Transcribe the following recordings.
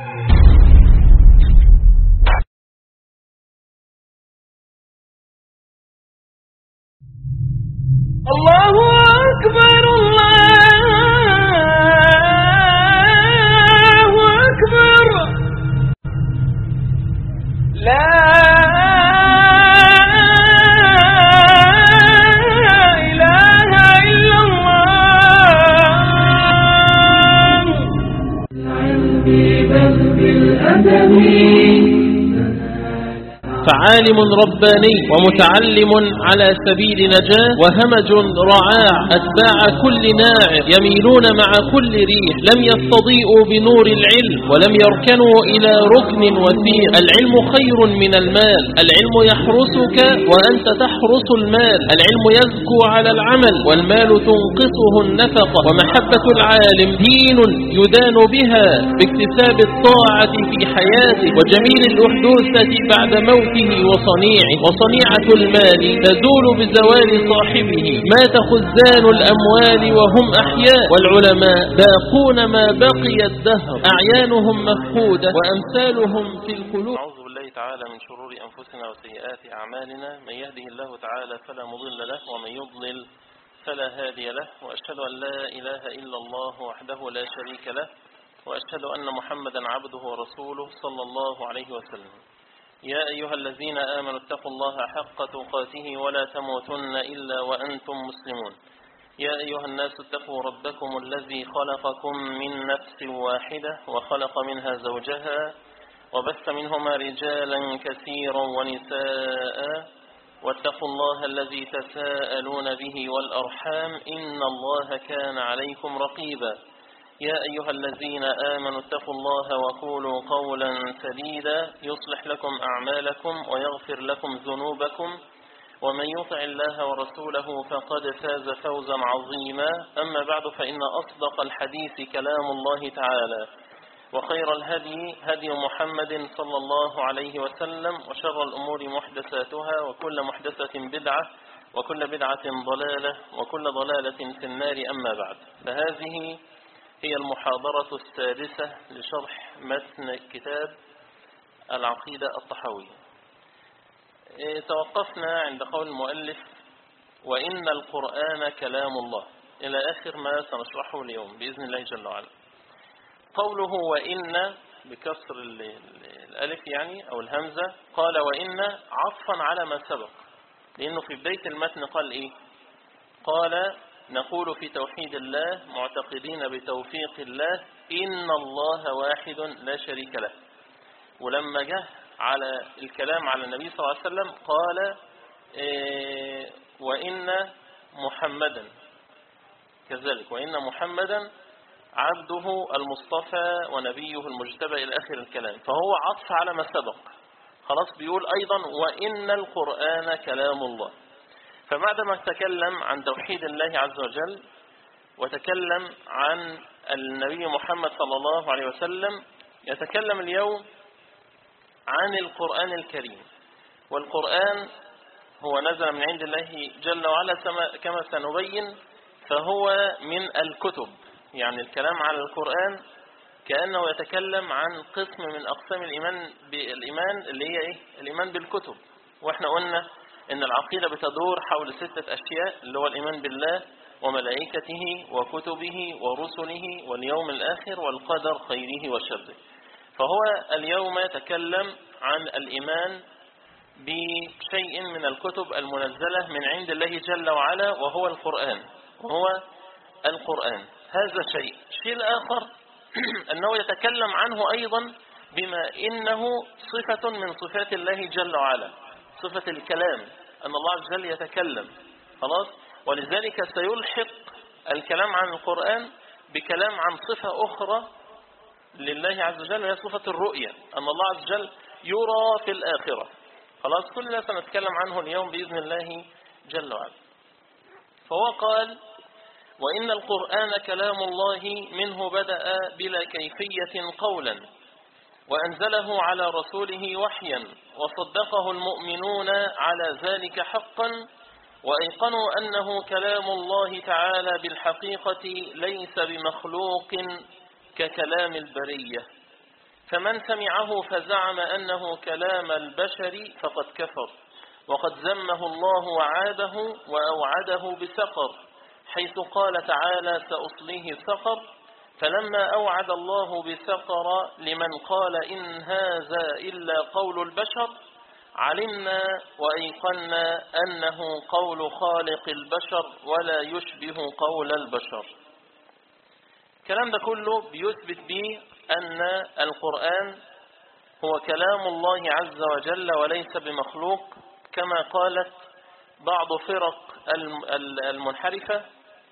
الله أكبر الله أكبر لا إله إلا الله بل بالأدب فعالم رباني ومتعلم على سبيل نجاة وهمج رعاع أتباع كل ناعم يميلون مع كل ريح لم يستضيئوا بنور العلم ولم يركنوا إلى ركن وثيق العلم خير من المال العلم يحرسك وأنت تحرس المال العلم يزكو على العمل والمال تنقصه النفقة ومحبة العالم دين يدان بها باكتساب الطاعة في حياته وجميل الأحدوثة بعد موته وصنيعه وصنيعة المال تزول بزوال صاحبه مات خزان الأموال وهم أحياء والعلماء باقون ما بقي الدهر أعيانهم مفقودة وأمثالهم في القلوب أعوذ بالله تعالى من شرور أنفسنا وسيئات أعمالنا من يهده الله تعالى فلا مضل له ومن يضلل فلا هادي له وأشهد أن لا إله إلا الله وحده لا شريك له وأشهد أن محمدا عبده ورسوله صلى الله عليه وسلم يا أيها الذين آمنوا اتقوا الله حق تقاته ولا تموتن إلا وأنتم مسلمون يا أيها الناس اتقوا ربكم الذي خلقكم من نفس واحدة وخلق منها زوجها وبث منهما رجالا كثيرا ونساء واتقوا الله الذي تساءلون به والأرحام إن الله كان عليكم رقيبا يا أيها الذين آمنوا اتقوا الله وقولوا قولا سديدا يصلح لكم أعمالكم ويغفر لكم ذنوبكم ومن يطع الله ورسوله فقد فاز فوزا عظيما أما بعد فإن أصدق الحديث كلام الله تعالى وخير الهدي هدي محمد صلى الله عليه وسلم وشر الأمور محدثاتها وكل محدثة بدعة وكل بدعة ضلالة وكل ضلالة في النار أما بعد فهذه هي المحاضرة السادسة لشرح متن كتاب العقيدة الطحاوية توقفنا عند قول المؤلف وإن القرآن كلام الله إلى آخر ما سنشرحه اليوم بإذن الله جل وعلا قوله وإن بكسر الألف يعني أو الهمزة قال وإن عطفا على ما سبق لأنه في بداية المتن قال إيه قال نقول في توحيد الله معتقدين بتوفيق الله إن الله واحد لا شريك له ولما جه على الكلام على النبي صلى الله عليه وسلم قال إيه وإن محمدا كذلك وإن محمدا عبده المصطفى ونبيه المجتبى إلى آخر الكلام فهو عطف على ما سبق خلاص بيقول أيضا وإن القرآن كلام الله فبعدما تكلم عن توحيد الله عز وجل وتكلم عن النبي محمد صلى الله عليه وسلم يتكلم اليوم عن القرآن الكريم والقرآن هو نزل من عند الله جل وعلا كما سنبين فهو من الكتب يعني الكلام على القرآن كأنه يتكلم عن قسم من أقسام الإيمان بالإيمان اللي هي إيه؟ الإيمان بالكتب وإحنا قلنا إن العقيدة بتدور حول ستة أشياء اللي هو الإيمان بالله وملائكته وكتبه ورسله واليوم الآخر والقدر خيره وشره فهو اليوم يتكلم عن الإيمان بشيء من الكتب المنزلة من عند الله جل وعلا وهو القرآن وهو القرآن هذا شيء الشيء الآخر أنه يتكلم عنه أيضا بما إنه صفة من صفات الله جل وعلا صفة الكلام أن الله عز وجل يتكلم خلاص ولذلك سيلحق الكلام عن القرآن بكلام عن صفة أخرى لله عز وجل وهي صفة الرؤية أن الله عز وجل يرى في الآخرة خلاص كل ده سنتكلم عنه اليوم بإذن الله جل وعلا فهو قال وإن القرآن كلام الله منه بدأ بلا كيفية قولا وأنزله على رسوله وحيا وصدقه المؤمنون على ذلك حقا وأيقنوا أنه كلام الله تعالى بالحقيقة ليس بمخلوق ككلام البرية فمن سمعه فزعم أنه كلام البشر فقد كفر وقد ذمه الله وعاده وأوعده بسقر حيث قال تعالى سأصليه سقر فلما أوعد الله بسقر لمن قال إن هذا إلا قول البشر علمنا وأيقنا أنه قول خالق البشر ولا يشبه قول البشر الكلام ده كله بيثبت به أن القرآن هو كلام الله عز وجل وليس بمخلوق كما قالت بعض فرق المنحرفة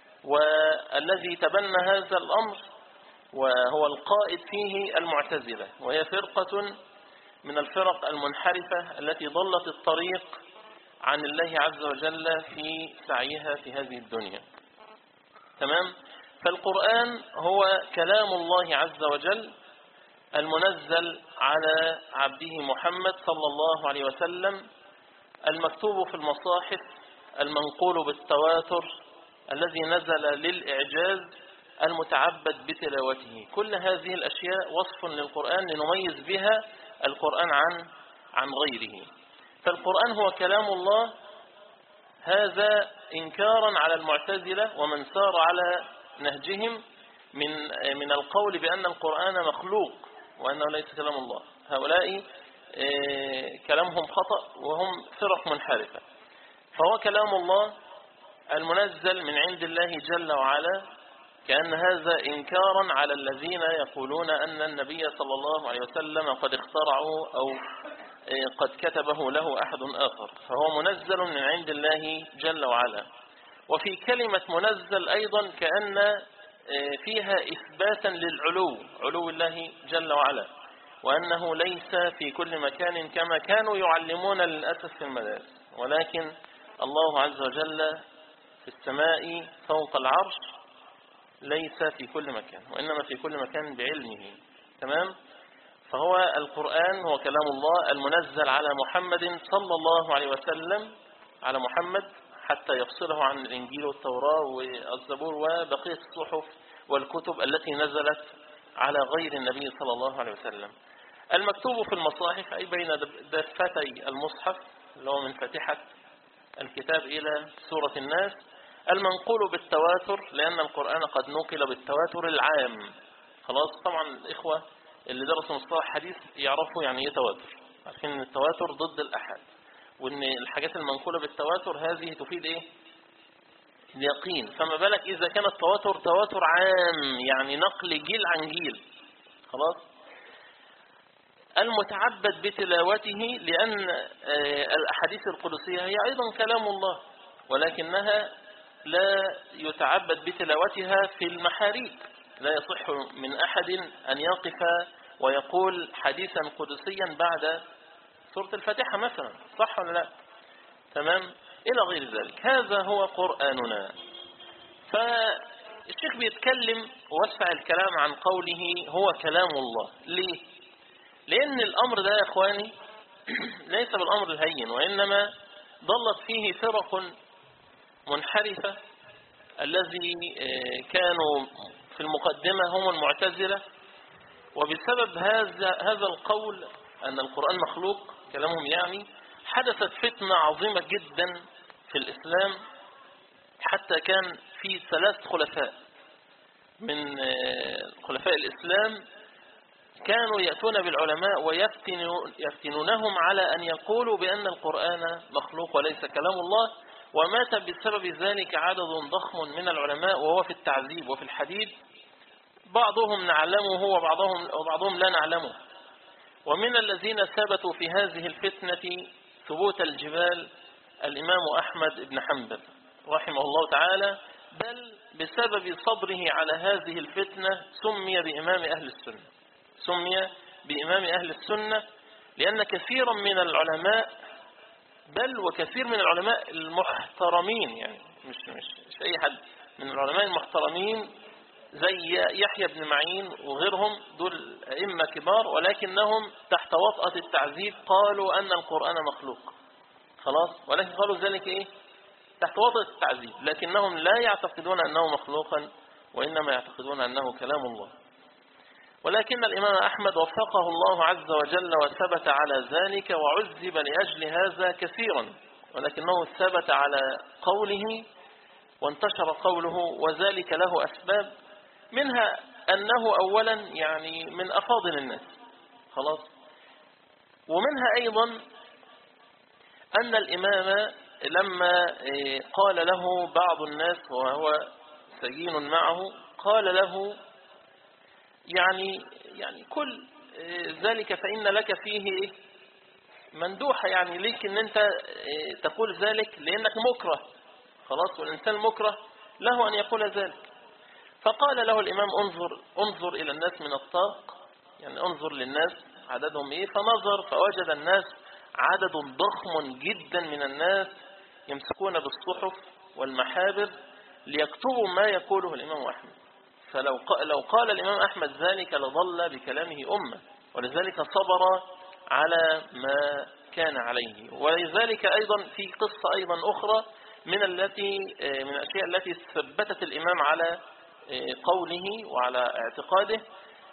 والذي تبنى هذا الأمر وهو القائد فيه المعتزلة وهي فرقة من الفرق المنحرفة التي ضلت الطريق عن الله عز وجل في سعيها في هذه الدنيا تمام فالقرآن هو كلام الله عز وجل المنزل على عبده محمد صلى الله عليه وسلم المكتوب في المصاحف المنقول بالتواتر الذي نزل للإعجاز المتعبد بتلاوته كل هذه الأشياء وصف للقرآن لنميز بها القرآن عن عن غيره فالقرآن هو كلام الله هذا إنكارا على المعتزلة ومن سار على نهجهم من من القول بأن القرآن مخلوق وأنه ليس كلام الله هؤلاء كلامهم خطأ وهم فرق منحرفة فهو كلام الله المنزل من عند الله جل وعلا كأن هذا إنكارا على الذين يقولون أن النبي صلى الله عليه وسلم قد اخترعوا أو قد كتبه له أحد آخر فهو منزل من عند الله جل وعلا وفي كلمة منزل أيضا كأن فيها إثباتا للعلو علو الله جل وعلا وأنه ليس في كل مكان كما كانوا يعلمون للأسف في المدارس ولكن الله عز وجل في السماء فوق العرش ليس في كل مكان وإنما في كل مكان بعلمه تمام فهو القرآن هو كلام الله المنزل على محمد صلى الله عليه وسلم على محمد حتى يفصله عن الإنجيل والتوراة والزبور وبقية الصحف والكتب التي نزلت على غير النبي صلى الله عليه وسلم المكتوب في المصاحف أي بين دفتي المصحف اللي هو من فاتحة الكتاب إلى سورة الناس المنقول بالتواتر لأن القرآن قد نقل بالتواتر العام خلاص طبعا الإخوة اللي درسوا مصطلح حديث يعرفوا يعني ايه تواتر عارفين ان التواتر ضد الأحد وان الحاجات المنقولة بالتواتر هذه تفيد ايه اليقين فما بالك إذا كان التواتر تواتر عام يعني نقل جيل عن جيل خلاص المتعبد بتلاوته لأن الأحاديث القدسية هي أيضا كلام الله ولكنها لا يتعبد بتلاوتها في المحاريب لا يصح من أحد أن يقف ويقول حديثا قدسيا بعد سورة الفاتحة مثلا صح ولا لا تمام إلى غير ذلك هذا هو قرآننا فالشيخ بيتكلم ووسع الكلام عن قوله هو كلام الله ليه لأن الأمر ده يا إخواني ليس بالأمر الهين وإنما ضلت فيه فرق منحرفة الذي كانوا في المقدمة هم المعتزلة وبسبب هذا هذا القول أن القرآن مخلوق كلامهم يعني حدثت فتنة عظيمة جدا في الإسلام حتى كان في ثلاث خلفاء من خلفاء الإسلام كانوا يأتون بالعلماء ويفتنونهم على أن يقولوا بأن القرآن مخلوق وليس كلام الله ومات بسبب ذلك عدد ضخم من العلماء وهو في التعذيب وفي الحديد بعضهم نعلمه وبعضهم, وبعضهم لا نعلمه ومن الذين ثبتوا في هذه الفتنة ثبوت الجبال الإمام أحمد بن حنبل رحمه الله تعالى بل بسبب صبره على هذه الفتنة سمي بإمام أهل السنة سمي بإمام أهل السنة لأن كثيرا من العلماء بل وكثير من العلماء المحترمين يعني مش, مش, مش أي حد من العلماء المحترمين زي يحيى بن معين وغيرهم دول أئمة كبار ولكنهم تحت وطأة التعذيب قالوا أن القرآن مخلوق خلاص ولكن قالوا ذلك إيه تحت وطأة التعذيب لكنهم لا يعتقدون أنه مخلوقا وإنما يعتقدون أنه كلام الله ولكن الإمام أحمد وفقه الله عز وجل وثبت على ذلك وعذب لأجل هذا كثيرا ولكنه ثبت على قوله وانتشر قوله وذلك له أسباب منها أنه أولا يعني من أفاضل الناس خلاص ومنها أيضا أن الإمام لما قال له بعض الناس وهو سجين معه قال له يعني يعني كل ذلك فإن لك فيه مندوحة يعني ليك ان انت تقول ذلك لانك مكره خلاص والانسان مكره له ان يقول ذلك فقال له الامام انظر انظر الى الناس من الطاق يعني انظر للناس عددهم ايه فنظر فوجد الناس عدد ضخم جدا من الناس يمسكون بالصحف والمحابر ليكتبوا ما يقوله الامام احمد فلو لو قال الامام احمد ذلك لظل بكلامه امه ولذلك صبر على ما كان عليه ولذلك أيضا في قصة أيضا أخرى من التي من الأشياء التي ثبتت الإمام على قوله وعلى اعتقاده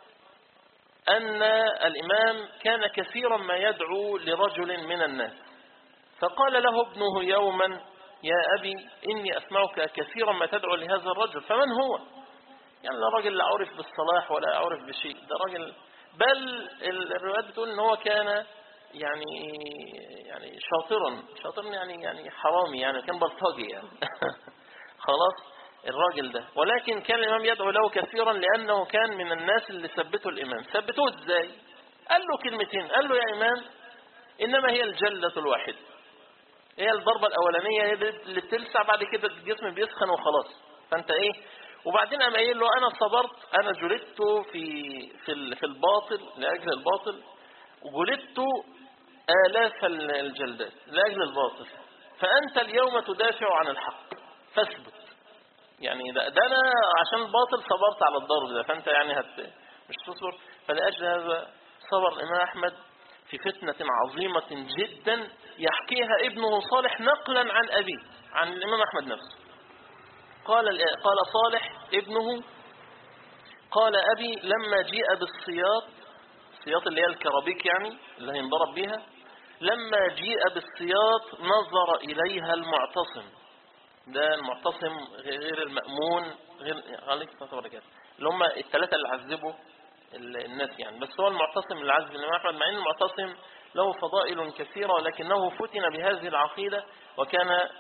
أن الإمام كان كثيرا ما يدعو لرجل من الناس فقال له ابنه يوما يا أبي إني أسمعك كثيرا ما تدعو لهذا الرجل فمن هو يعني لا راجل لا عرف بالصلاح ولا عرف بشيء ده راجل بل الروايات بتقول ان هو كان يعني يعني شاطرا شاطرا يعني يعني حرامي يعني كان بلطجي يعني خلاص الراجل ده ولكن كان الامام يدعو له كثيرا لانه كان من الناس اللي ثبتوا الامام ثبتوه ازاي قال له كلمتين قال له يا امام انما هي الجلة الواحدة هي الضربة الاولانية هي اللي بتلسع بعد كده الجسم بيسخن وخلاص فانت ايه وبعدين قام قايل له انا صبرت انا جلدت في في في الباطل لاجل الباطل وجلدت الاف الجلدات لاجل الباطل فانت اليوم تدافع عن الحق فاثبت يعني ده, ده انا عشان الباطل صبرت على الضرب ده فانت يعني هت مش تصبر فلاجل هذا صبر الامام احمد في فتنة عظيمة جدا يحكيها ابنه صالح نقلا عن أبيه عن الإمام أحمد نفسه قال قال صالح ابنه قال أبي لما جيء بالسياط السياط اللي هي الكرابيك يعني اللي هينضرب بيها لما جيء بالسياط نظر إليها المعتصم ده المعتصم غير المأمون غير عليك بركاته اللي هم الثلاثة اللي عذبوا الناس يعني بس هو المعتصم اللي عذب الإمام أحمد مع أن المعتصم له فضائل كثيرة ولكنه فتن بهذه العقيدة وكان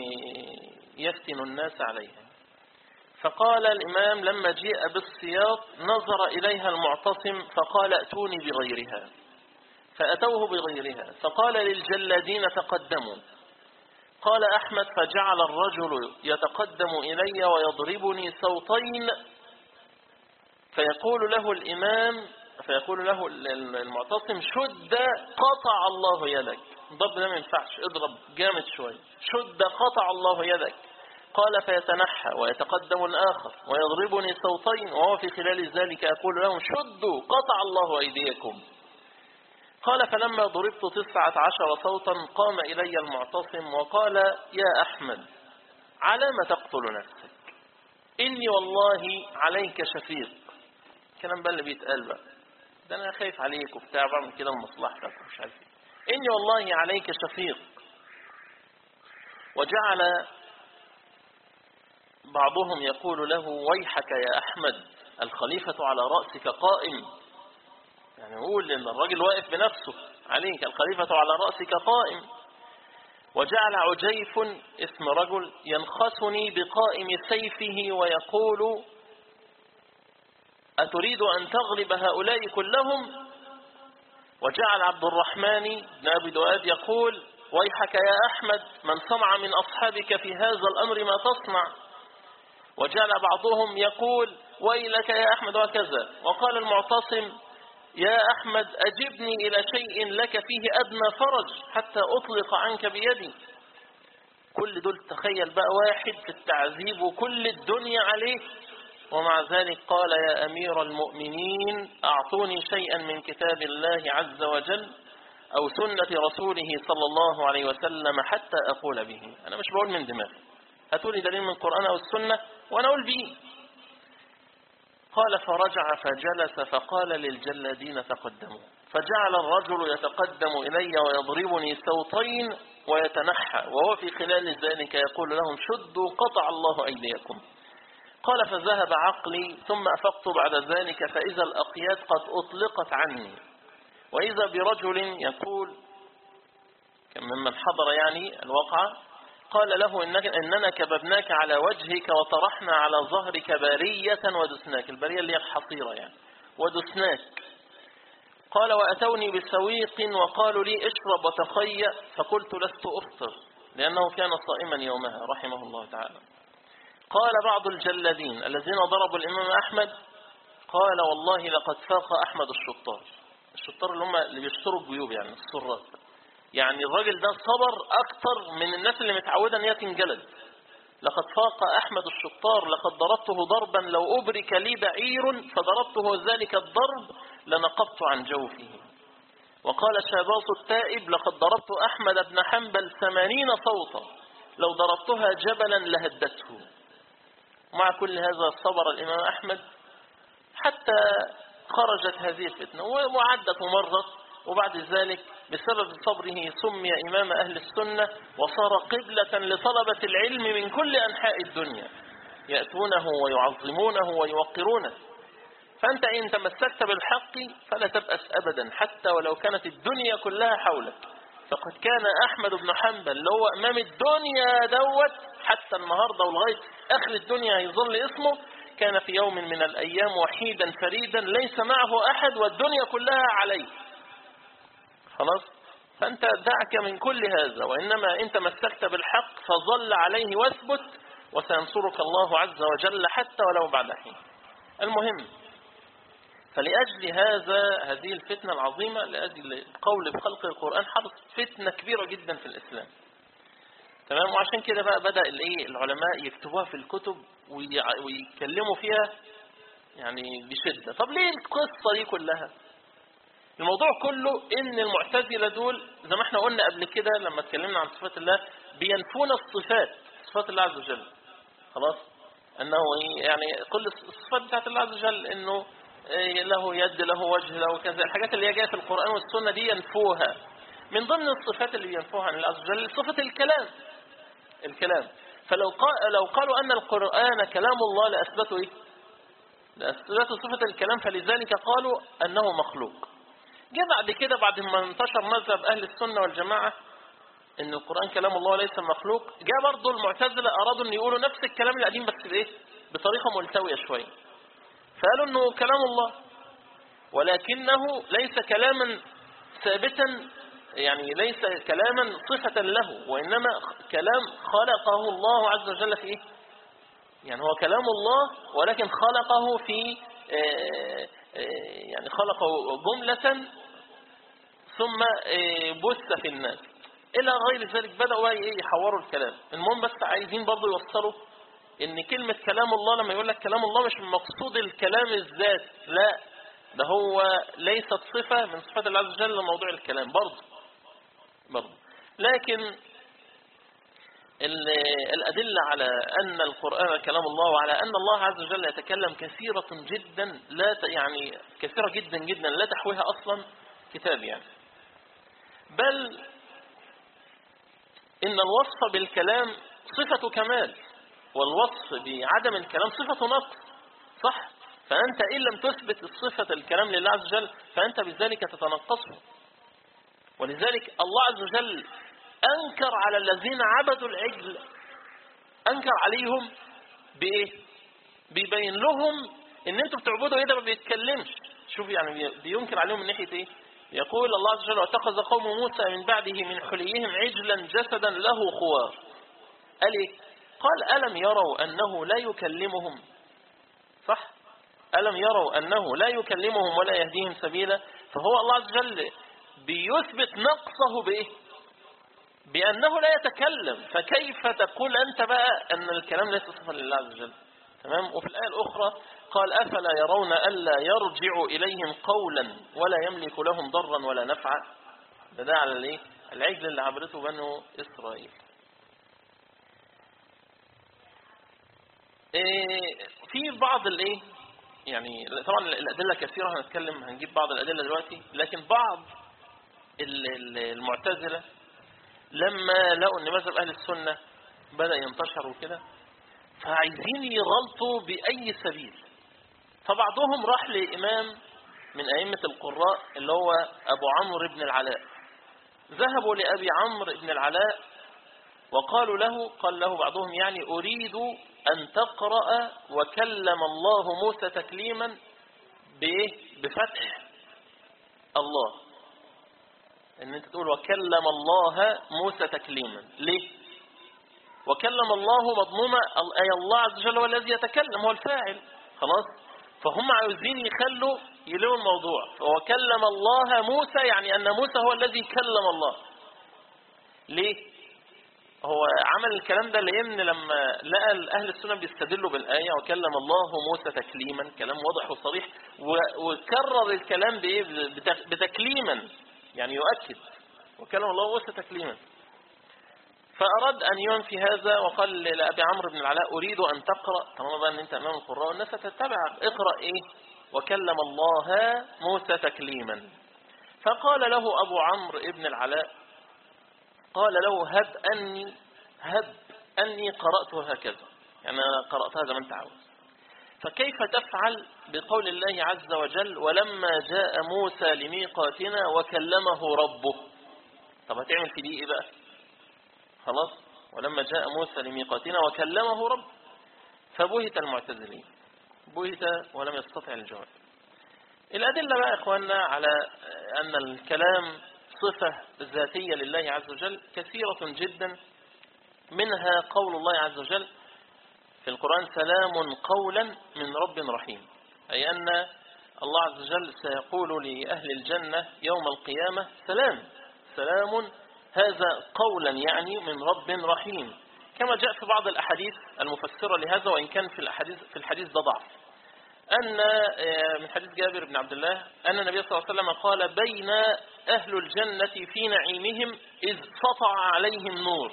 يفتن الناس عليها فقال الإمام لما جيء بالسياط نظر إليها المعتصم فقال ائتوني بغيرها فأتوه بغيرها فقال للجلادين تقدموا قال أحمد فجعل الرجل يتقدم إلي ويضربني صوتين فيقول له الإمام فيقول له المعتصم شد قطع الله يدك الضرب ده ما ينفعش اضرب جامد شوية شد قطع الله يدك قال فيتنحى ويتقدم الآخر ويضربني صوتين وهو في خلال ذلك يقول لهم شدوا قطع الله أيديكم قال فلما ضربت تسعة عشر صوتا قام إلي المعتصم وقال يا أحمد على ما تقتل نفسك إني والله عليك شفيق الكلام بقى اللي بيتقال بقى ده أنا خايف عليك وبتاع بعمل كده لمصلحتك ومش عارف ايه إني والله عليك شفيق وجعل بعضهم يقول له ويحك يا أحمد الخليفة على رأسك قائم يعني يقول إن الرجل واقف بنفسه عليك الخليفة على رأسك قائم وجعل عجيف اسم رجل ينخسني بقائم سيفه ويقول أتريد أن تغلب هؤلاء كلهم وجعل عبد الرحمن بن أبي دؤاد يقول ويحك يا أحمد من صنع من أصحابك في هذا الأمر ما تصنع وجعل بعضهم يقول ويلك يا أحمد وكذا وقال المعتصم يا أحمد أجبني إلى شيء لك فيه أدنى فرج حتى أطلق عنك بيدي كل دول تخيل بقى واحد في التعذيب وكل الدنيا عليه ومع ذلك قال يا أمير المؤمنين أعطوني شيئا من كتاب الله عز وجل أو سنة رسوله صلى الله عليه وسلم حتى أقول به أنا مش بقول من دماغي هاتولي دليل من القرآن أو السنة وأنا أقول به قال فرجع فجلس فقال للجلادين تقدموا فجعل الرجل يتقدم إلي ويضربني سوطين ويتنحى وهو في خلال ذلك يقول لهم شدوا قطع الله أيديكم قال فذهب عقلي ثم أفقت بعد ذلك فإذا الأقياد قد أطلقت عني وإذا برجل يقول كان ممن حضر يعني الوقعة قال له إنك إننا كببناك على وجهك وطرحنا على ظهرك برية ودسناك البرية اللي هي الحصيرة يعني ودسناك قال وأتوني بسويق وقالوا لي اشرب وتخيأ فقلت لست أفطر لأنه كان صائما يومها رحمه الله تعالى قال بعض الجلادين الذين ضربوا الإمام أحمد قال والله لقد فاق أحمد الشطار الشطار اللي هم اللي بيشتروا الجيوب يعني السرات يعني الراجل ده صبر أكتر من الناس اللي متعودة أن هي تنجلد لقد فاق أحمد الشطار لقد ضربته ضربا لو أبرك لي بعير فضربته ذلك الضرب لنقبت عن جوفه وقال شاباط التائب لقد ضربت أحمد بن حنبل ثمانين صوتا لو ضربتها جبلا لهدته مع كل هذا صبر الإمام أحمد حتى خرجت هذه الفتنة وعدت ومرت وبعد ذلك بسبب صبره سمي إمام أهل السنة وصار قبلة لطلبة العلم من كل أنحاء الدنيا يأتونه ويعظمونه ويوقرونه فأنت إن تمسكت بالحق فلا تبأس أبدا حتى ولو كانت الدنيا كلها حولك فقد كان أحمد بن حنبل اللي هو أمام الدنيا دوت حتى النهاردة ولغاية آخر الدنيا يظل اسمه كان في يوم من الأيام وحيدا فريدا ليس معه أحد والدنيا كلها عليه خلاص فأنت دعك من كل هذا وإنما أنت مسكت بالحق فظل عليه واثبت وسينصرك الله عز وجل حتى ولو بعد حين المهم فلأجل هذا هذه الفتنة العظيمة لأجل القول بخلق القرآن حدث فتنة كبيرة جدا في الإسلام تمام وعشان كده بقى بدأ الايه العلماء يكتبوها في الكتب ويتكلموا فيها يعني بشدة طب ليه القصة دي كلها الموضوع كله ان المعتزلة دول زي ما احنا قلنا قبل كده لما اتكلمنا عن صفات الله بينفون الصفات صفات الله عز وجل خلاص انه يعني كل الصفات بتاعت الله عز وجل انه له يد له وجه له كذا الحاجات اللي هي جايه في القرآن والسنة دي ينفوها من ضمن الصفات اللي بينفوها عن الله عز وجل صفة الكلام الكلام فلو قال لو قالوا أن القرآن كلام الله لأثبتوا إيه لأثبتوا صفة الكلام فلذلك قالوا أنه مخلوق جاء بعد كده بعد ما انتشر مذهب أهل السنة والجماعة ان القرآن كلام الله وليس مخلوق جاء برضه المعتزلة أرادوا أن يقولوا نفس الكلام القديم بس بإيه بطريقة ملتوية شوية فقالوا أنه كلام الله ولكنه ليس كلاما ثابتا يعني ليس كلاما صفة له وإنما كلام خلقه الله عز وجل في إيه؟ يعني هو كلام الله ولكن خلقه في يعني خلقه جملة ثم بث في الناس إلى غير ذلك بدأوا يحوروا الكلام المهم بس عايزين برضو يوصلوا ان كلمة كلام الله لما يقول لك كلام الله مش مقصود الكلام الذات لا ده هو ليست صفة من صفات الله عز وجل موضوع الكلام برضه برضه لكن الأدلة على أن القرآن كلام الله وعلى أن الله عز وجل يتكلم كثيرة جدا لا يعني كثيرة جدا جدا لا تحويها أصلا كتاب يعني بل إن الوصف بالكلام صفة كمال والوصف بعدم الكلام صفة نقص صح فأنت إن لم تثبت الصفة الكلام لله عز وجل فأنت بذلك تتنقصه ولذلك الله عز وجل أنكر على الذين عبدوا العجل أنكر عليهم بإيه بيبين لهم إن أنتم بتعبدوا إيه ده ما بيتكلمش شوف يعني بينكر عليهم من ناحية إيه يقول الله عز وجل واتخذ قوم موسى من بعده من حليهم عجلا جسدا له خوار قال إيه قال ألم يروا أنه لا يكلمهم صح ألم يروا أنه لا يكلمهم ولا يهديهم سبيلا فهو الله عز وجل بيثبت نقصه بإيه بأنه لا يتكلم فكيف تقول أنت بقى أن الكلام ليس صفة لله عز وجل تمام وفي الآية الأخرى قال أفلا يرون ألا يرجع إليهم قولا ولا يملك لهم ضرا ولا نفعا ده ده على الايه العجل اللي عبرته بنو إسرائيل إيه في بعض الايه يعني طبعا الأدلة كثيرة هنتكلم هنجيب بعض الأدلة دلوقتي لكن بعض ال- ال- المعتزلة لما لقوا ان مذهب أهل السنة بدأ ينتشر وكده فعايزين يغلطوا بأي سبيل فبعضهم راح لإمام من أئمة القراء اللي هو أبو عمرو بن العلاء ذهبوا لأبي عمرو بن العلاء وقالوا له قال له بعضهم يعني أريد أن تقرأ وكلم الله موسى تكليما بإيه؟ بفتح الله ان انت تقول وكلم الله موسى تكليما ليه وكلم الله مضمومة أي الله عز وجل هو الذي يتكلم هو الفاعل خلاص فهم عاوزين يخلوا يلوا الموضوع وكلم الله موسى يعني أن موسى هو الذي كلم الله ليه هو عمل الكلام ده لأن لما لقى أهل السنة بيستدلوا بالآية وكلم الله موسى تكليما كلام واضح وصريح و- وكرر الكلام بإيه بتك- بتكليما يعني يؤكد وكلم الله موسى تكليما فأراد أن ينفي هذا وقال لأبي عمرو بن العلاء أريد أن تقرأ طالما بقى أن أنت أمام القراء والناس تتبع اقرأ إيه وكلم الله موسى تكليما فقال له أبو عمرو بن العلاء قال له هب أني هب أني قرأت هكذا يعني أنا قرأتها زي ما أنت عاوز فكيف تفعل بقول الله عز وجل ولما جاء موسى لميقاتنا وكلمه ربه طب هتعمل في دي ايه بقى خلاص ولما جاء موسى لميقاتنا وكلمه رب فبهت المعتزلين بهت ولم يستطع الجواب الأدلة بقى يا إخواننا على أن الكلام صفة ذاتية لله عز وجل كثيرة جدا منها قول الله عز وجل في القرآن سلام قولا من رب رحيم أي أن الله عز وجل سيقول لأهل الجنة يوم القيامة سلام سلام هذا قولا يعني من رب رحيم كما جاء في بعض الأحاديث المفسرة لهذا وإن كان في الأحاديث في الحديث ده ضعف أن من حديث جابر بن عبد الله أن النبي صلى الله عليه وسلم قال بين أهل الجنة في نعيمهم إذ سطع عليهم نور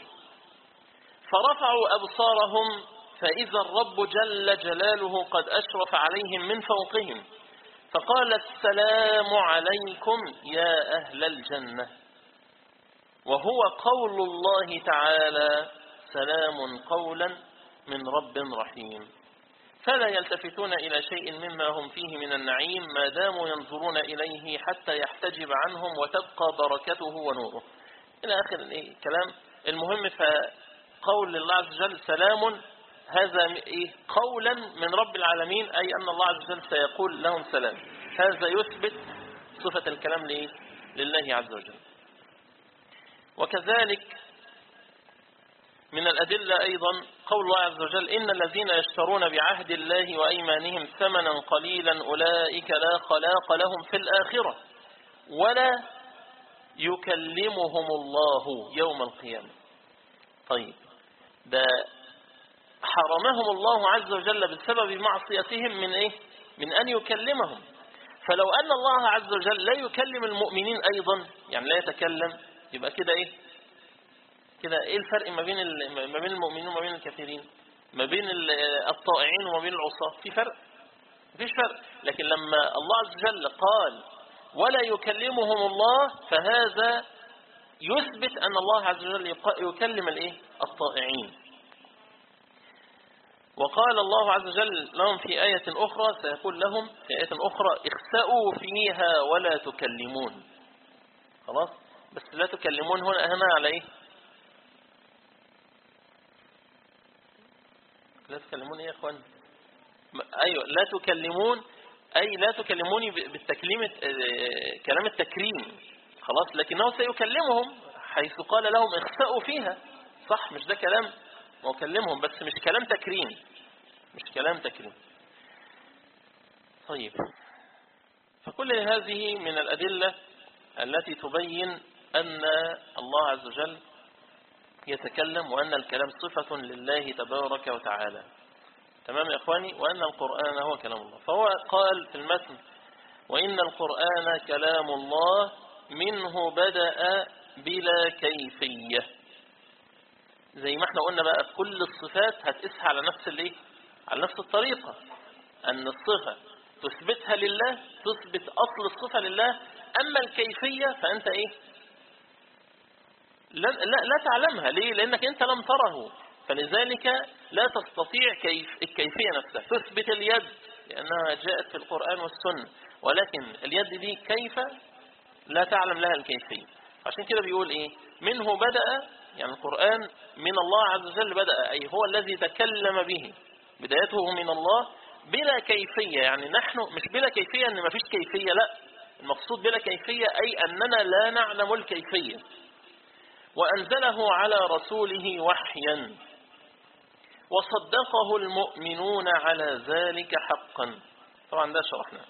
فرفعوا أبصارهم فإذا الرب جل جلاله قد أشرف عليهم من فوقهم فقال السلام عليكم يا أهل الجنة وهو قول الله تعالى سلام قولا من رب رحيم فلا يلتفتون إلى شيء مما هم فيه من النعيم ما داموا ينظرون إليه حتى يحتجب عنهم وتبقى بركته ونوره إلى آخر الكلام المهم فقول الله عز وجل سلام هذا إيه قولا من رب العالمين أي أن الله عز وجل سيقول لهم سلام هذا يثبت صفة الكلام لإيه؟ لله عز وجل وكذلك من الأدلة أيضا قول الله عز وجل إن الذين يشترون بعهد الله وأيمانهم ثمنا قليلا أولئك لا خلاق لهم في الآخرة ولا يكلمهم الله يوم القيامة طيب ده حرمهم الله عز وجل بسبب معصيتهم من إيه؟ من أن يكلمهم فلو أن الله عز وجل لا يكلم المؤمنين أيضا يعني لا يتكلم يبقى كده إيه كده إيه الفرق ما بين ما بين المؤمنين وما بين الكافرين ما بين الطائعين وما بين العصاة في فرق مفيش فرق لكن لما الله عز وجل قال ولا يكلمهم الله فهذا يثبت أن الله عز وجل يكلم الإيه الطائعين وقال الله عز وجل لهم في آية أخرى سيقول لهم في آية أخرى اخسأوا فيها ولا تكلمون خلاص بس لا تكلمون هنا هنا على إيه لا تكلمون إيه يا أخوان أيوة لا تكلمون أي لا تكلموني بالتكليم كلام التكريم خلاص لكنه سيكلمهم حيث قال لهم اخسأوا فيها صح مش ده كلام وكلمهم بس مش كلام تكريم مش كلام تكريم طيب فكل هذه من الأدلة التي تبين أن الله عز وجل يتكلم وأن الكلام صفة لله تبارك وتعالى تمام يا إخواني وأن القرآن هو كلام الله فهو قال في المتن وإن القرآن كلام الله منه بدأ بلا كيفية زي ما احنا قلنا بقى كل الصفات هتقيسها على نفس الايه على نفس الطريقة أن الصفة تثبتها لله تثبت أصل الصفة لله أما الكيفية فأنت إيه لا, لا, لا تعلمها ليه لأنك أنت لم تره فلذلك لا تستطيع كيف الكيفية نفسها تثبت اليد لأنها جاءت في القرآن والسنة ولكن اليد دي كيف لا تعلم لها الكيفية عشان كده بيقول إيه منه بدأ يعني القرآن من الله عز وجل بدأ أي هو الذي تكلم به بدايته من الله بلا كيفية يعني نحن مش بلا كيفية ان مفيش كيفية لا المقصود بلا كيفية أي أننا لا نعلم الكيفية وأنزله على رسوله وحيا وصدقه المؤمنون على ذلك حقا طبعا ده شرحنا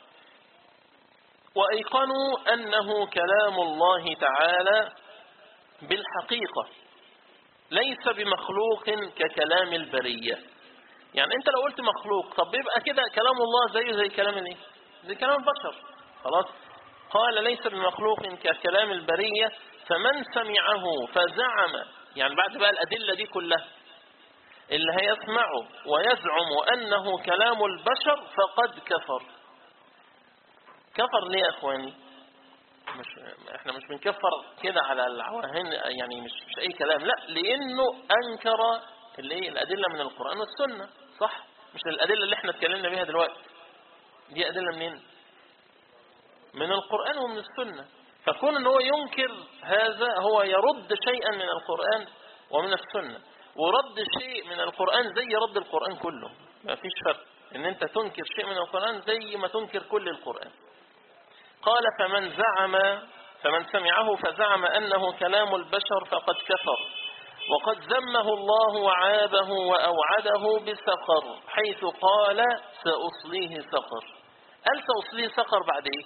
وأيقنوا أنه كلام الله تعالى بالحقيقة ليس بمخلوق ككلام البرية يعني انت لو قلت مخلوق طب يبقى كده كلام الله زيه زي كلام الايه زي كلام البشر خلاص قال ليس بمخلوق ككلام البرية فمن سمعه فزعم يعني بعد بقى الأدلة دي كلها اللي هيسمعه ويزعم أنه كلام البشر فقد كفر كفر ليه يا أخواني مش احنا مش بنكفر كده على العواهن يعني مش, مش أي كلام لا لأنه أنكر اللي هي الأدلة من القرآن والسنة صح مش الأدلة اللي احنا اتكلمنا بيها دلوقتي دي أدلة منين من القرآن ومن السنة فكون ان هو ينكر هذا هو يرد شيئا من القرآن ومن السنة ورد شيء من القرآن زي رد القرآن كله ما فيش فرق ان انت تنكر شيء من القرآن زي ما تنكر كل القرآن قال فمن زعم فمن سمعه فزعم أنه كلام البشر فقد كفر وقد ذمه الله وعابه وأوعده بسقر حيث قال سأصليه سقر قال سأصليه سقر بعد ايه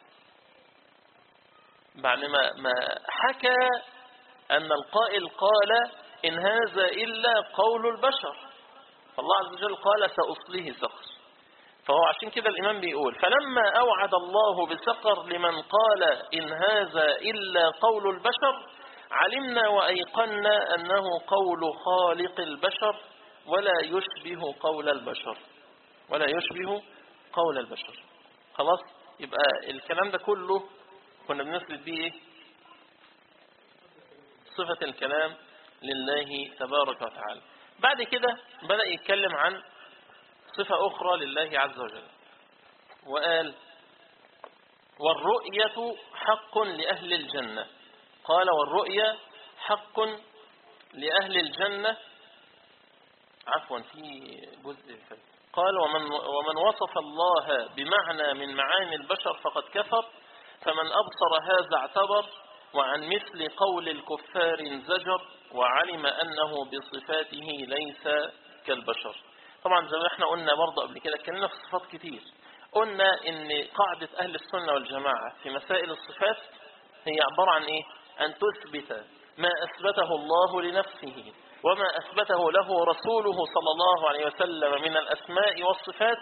بعد ما, ما حكى أن القائل قال إن هذا إلا قول البشر فالله عز وجل قال سأصليه سقر فهو عشان كده الإمام بيقول فلما أوعد الله بسقر لمن قال إن هذا إلا قول البشر علمنا وأيقنا أنه قول خالق البشر ولا يشبه قول البشر ولا يشبه قول البشر خلاص يبقى الكلام ده كله كنا بنثبت به ايه صفة الكلام لله تبارك وتعالى بعد كده بدأ يتكلم عن صفة أخرى لله عز وجل وقال والرؤية حق لأهل الجنة قال والرؤية حق لأهل الجنة عفوا في جزء فيه قال ومن, ومن وصف الله بمعنى من معاني البشر فقد كفر فمن أبصر هذا اعتبر وعن مثل قول الكفار انزجر وعلم أنه بصفاته ليس كالبشر طبعا زي ما احنا قلنا برضه قبل كده اتكلمنا في صفات كتير قلنا ان قاعدة أهل السنة والجماعة في مسائل الصفات هي عبارة عن ايه أن تثبت ما أثبته الله لنفسه وما أثبته له رسوله صلى الله عليه وسلم من الأسماء والصفات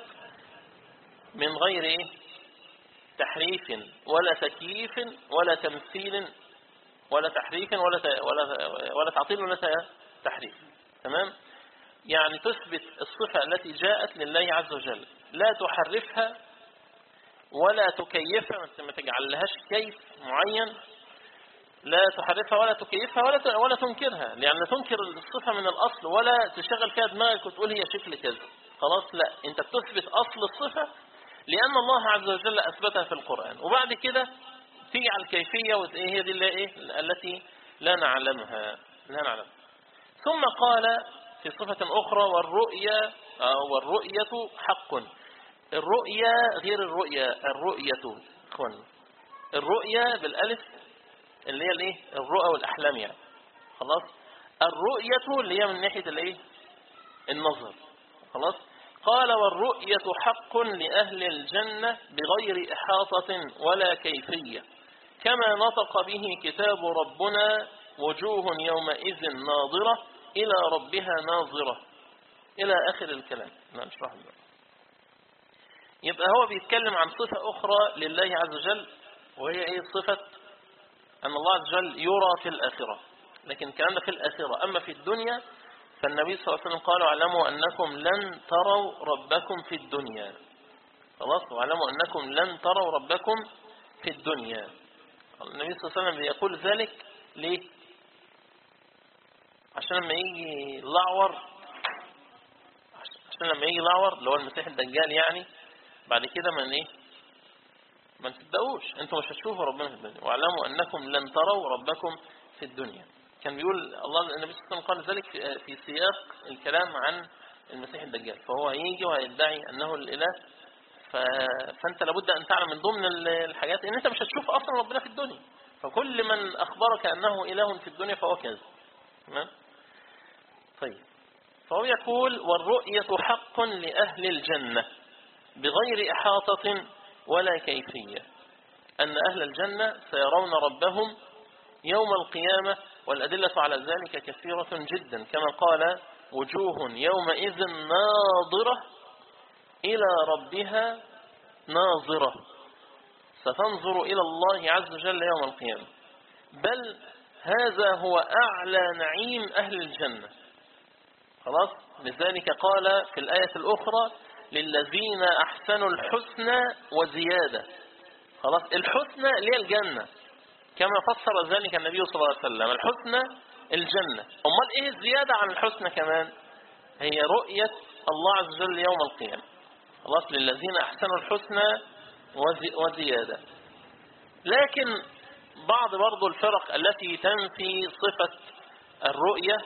من غير إيه؟ تحريف ولا تكييف ولا تمثيل ولا تحريف ولا ولا ولا تعطيل ولا تحريف تمام يعني تثبت الصفة التي جاءت لله عز وجل لا تحرفها ولا تكيفها ما تجعلهاش كيف معين لا تحرفها ولا تكيفها ولا ولا تنكرها لأن تنكر الصفة من الأصل ولا تشغل فيها دماغك وتقول هي شكل كذا خلاص لا أنت بتثبت أصل الصفة لأن الله عز وجل أثبتها في القرآن وبعد كده تيجي على الكيفية وإيه هي دي اللي إيه التي لا نعلمها لا نعلم ثم قال في صفة أخرى والرؤية والرؤية حق الرؤية غير الرؤية الرؤية اخوان الرؤية بالالف اللي هي الايه الرؤى والاحلام يعني خلاص الرؤية اللي هي من ناحية الايه النظر خلاص قال والرؤية حق لأهل الجنة بغير إحاطة ولا كيفية كما نطق به كتاب ربنا وجوه يومئذ ناظرة إلى ربها ناظرة إلى آخر الكلام نشرح دلوقتي يبقى هو بيتكلم عن صفة أخرى لله عز وجل وهي إيه صفة أن الله عز وجل يرى في الآخرة لكن الكلام ده في الآخرة أما في الدنيا فالنبي صلى الله عليه وسلم قال اعلموا أنكم لن تروا ربكم في الدنيا خلاص واعلموا أنكم لن تروا ربكم في الدنيا النبي صلى الله عليه وسلم بيقول ذلك ليه عشان لما يجي لعور عشان لما يجي لعور اللي هو المسيح الدجال يعني بعد كده من ايه ما تصدقوش انتم مش هتشوفوا ربنا في الدنيا واعلموا انكم لن تروا ربكم في الدنيا كان بيقول الله النبي صلى الله عليه وسلم قال ذلك في- في سياق الكلام عن المسيح الدجال فهو هيجي وهيدعي انه الاله ف... فانت لابد ان تعلم من ضمن ال- الحاجات ان انت مش هتشوف اصلا ربنا في الدنيا فكل من اخبرك انه اله في الدنيا فهو كاذب تمام طيب فهو يقول والرؤية حق لأهل الجنة بغير إحاطة ولا كيفية أن أهل الجنة سيرون ربهم يوم القيامة والأدلة على ذلك كثيرة جدا كما قال وجوه يومئذ ناظرة إلى ربها ناظرة ستنظر إلى الله عز وجل يوم القيامة بل هذا هو أعلى نعيم أهل الجنة خلاص لذلك قال في الآية الأخرى للذين أحسنوا الحسنى وزيادة خلاص الحسنى اللي هي الجنة كما فسر ذلك النبي صلى الله عليه وسلم الحسنى الجنة أمال إيه الزيادة عن الحسنى كمان هي رؤية الله عز وجل يوم القيامة خلاص للذين أحسنوا الحسنى وزي- وزيادة لكن بعض برضو الفرق التي تنفي صفة الرؤية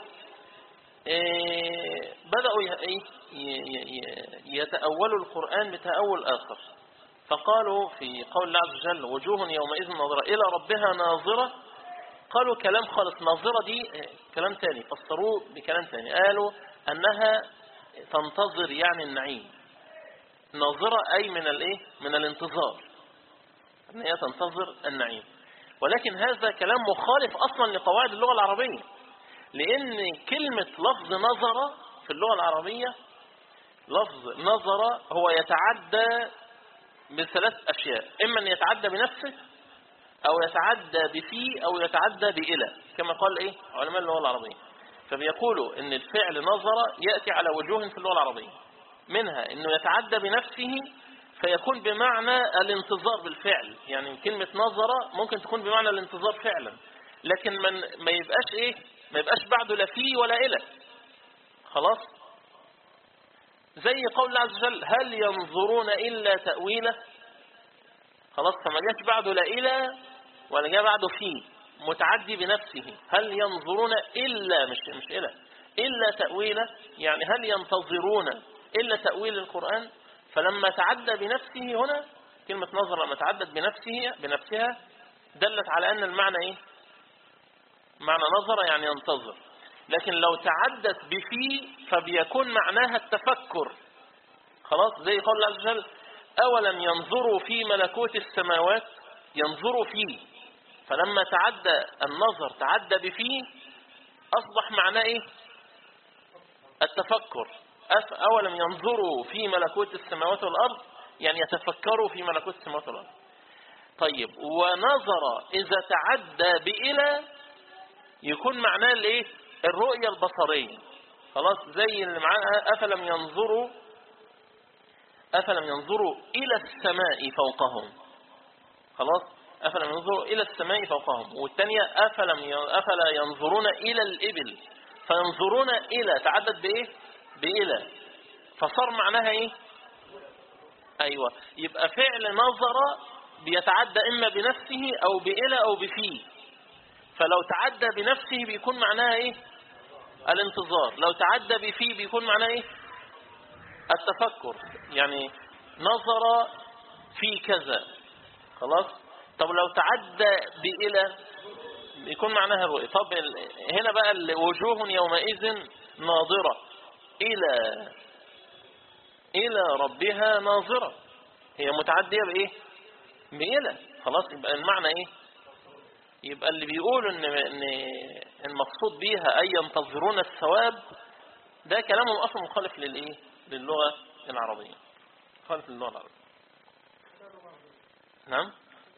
إيه، بدأوا ي- إيه، ي- ي- يتأولوا القرآن بتأول آخر فقالوا في قول الله عز وجل وجوه يومئذ ناظرة إلى ربها ناظرة قالوا كلام خالص ناظرة دي إيه، كلام تاني فسروه بكلام تاني قالوا أنها تنتظر يعني النعيم ناظرة أي من الإيه من الانتظار أن هي تنتظر النعيم ولكن هذا كلام مخالف أصلا لقواعد اللغة العربية لأن كلمة لفظ نظر في اللغة العربية لفظ نظر هو يتعدى بثلاث أشياء إما أن يتعدى بنفسه أو يتعدى بفي أو يتعدى بإلى كما قال إيه علماء اللغة العربية فبيقولوا أن الفعل نظر يأتي على وجوه في اللغة العربية منها أنه يتعدى بنفسه فيكون بمعنى الانتظار بالفعل يعني كلمة نظر ممكن تكون بمعنى الانتظار فعلا لكن من ما يبقاش ايه ما يبقاش بعده لا فيه ولا إلى خلاص زي قول الله عز وجل هل ينظرون إلا تأويله خلاص فما جاش بعده لا إلى ولا جاء بعده فيه متعدي بنفسه هل ينظرون إلا مش مش إلى إلا تأويله يعني هل ينتظرون إلا تأويل القرآن فلما تعدى بنفسه هنا كلمة نظر لما تعدت بنفسه بنفسها دلت على أن المعنى إيه معنى نظر يعني ينتظر لكن لو تعدت بفي فبيكون معناها التفكر خلاص زي قول الله عز وجل أولم ينظروا في ملكوت السماوات ينظروا فيه فلما تعدى النظر تعدى بفيه أصبح معناه إيه التفكر أف أولم ينظروا في ملكوت السماوات والأرض يعني يتفكروا في ملكوت السماوات والأرض طيب ونظر إذا تعدى بإلى يكون معناه الايه الرؤية البصرية خلاص زي اللي معانا أفلم ينظروا أفلم ينظروا إلى السماء فوقهم خلاص أفلم ينظروا إلى السماء فوقهم والثانية أفلم ي- أفلا ينظرون إلى الإبل فينظرون إلى تعدد بإيه بإلى فصار معناها إيه أيوة يبقى فعل نظر بيتعدى إما بنفسه أو بإلى أو بفيه فلو تعدى بنفسه بيكون معناها ايه الانتظار لو تعدى بفيه بيكون معناها ايه التفكر يعني نظر في كذا خلاص طب لو تعدى بإلى بيكون معناها الرؤية طب ال- هنا بقى ال- وجوه يومئذ ناظرة إلى إلى ربها ناظرة هي متعدية بإيه بإلى خلاص يبقى المعنى إيه يبقى اللي بيقولوا ان ان المقصود بيها اي ينتظرون الثواب ده كلامهم اصلا مخالف للايه للغه العربيه مخالف للغه العربيه نعم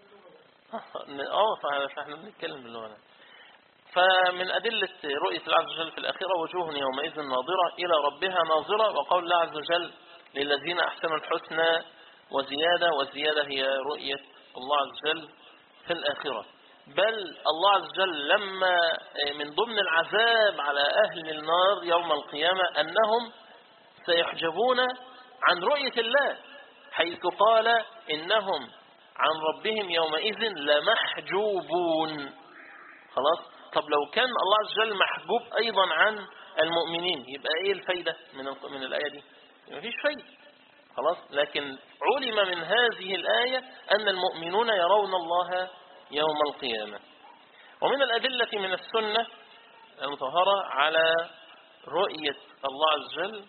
اه فا- فاحنا بنتكلم باللغه العربية. فمن أدلة رؤية الله عز وجل في الآخرة وجوه يومئذ ناظرة إلى ربها ناظرة وقول الله عز وجل للذين أحسنوا الحسنى وزيادة والزيادة هي رؤية الله عز وجل في الآخرة بل الله عز وجل لما من ضمن العذاب على أهل النار يوم القيامة أنهم سيحجبون عن رؤية الله حيث قال إنهم عن ربهم يومئذ لمحجوبون خلاص طب لو كان الله عز وجل محجوب أيضا عن المؤمنين يبقى إيه الفايدة من من الآية دي مفيش فايدة خلاص لكن علم من هذه الآية أن المؤمنون يرون الله يوم القيامة ومن الأدلة من السنة المطهرة على رؤية الله عز وجل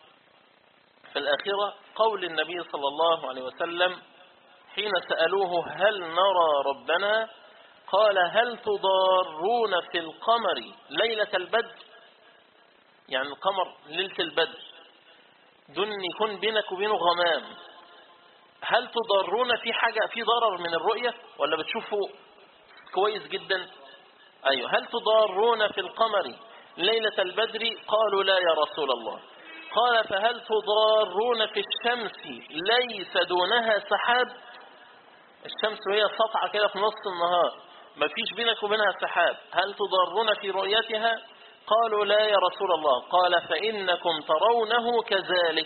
في الآخرة قول النبي صلى الله عليه وسلم حين سألوه هل نرى ربنا قال هل تضارون في القمر ليلة البدر يعني القمر ليلة البدر دون يكون بينك وبينه غمام هل تضارون في حاجة في ضرر من الرؤية ولا بتشوفوا كويس جدا أيوه هل تضارون في القمر ليلة البدر قالوا لا يا رسول الله قال فهل تضارون في الشمس ليس دونها سحاب الشمس وهي سطعة كده في نص النهار ما فيش بينك وبينها سحاب هل تضارون في رؤيتها قالوا لا يا رسول الله قال فإنكم ترونه كذلك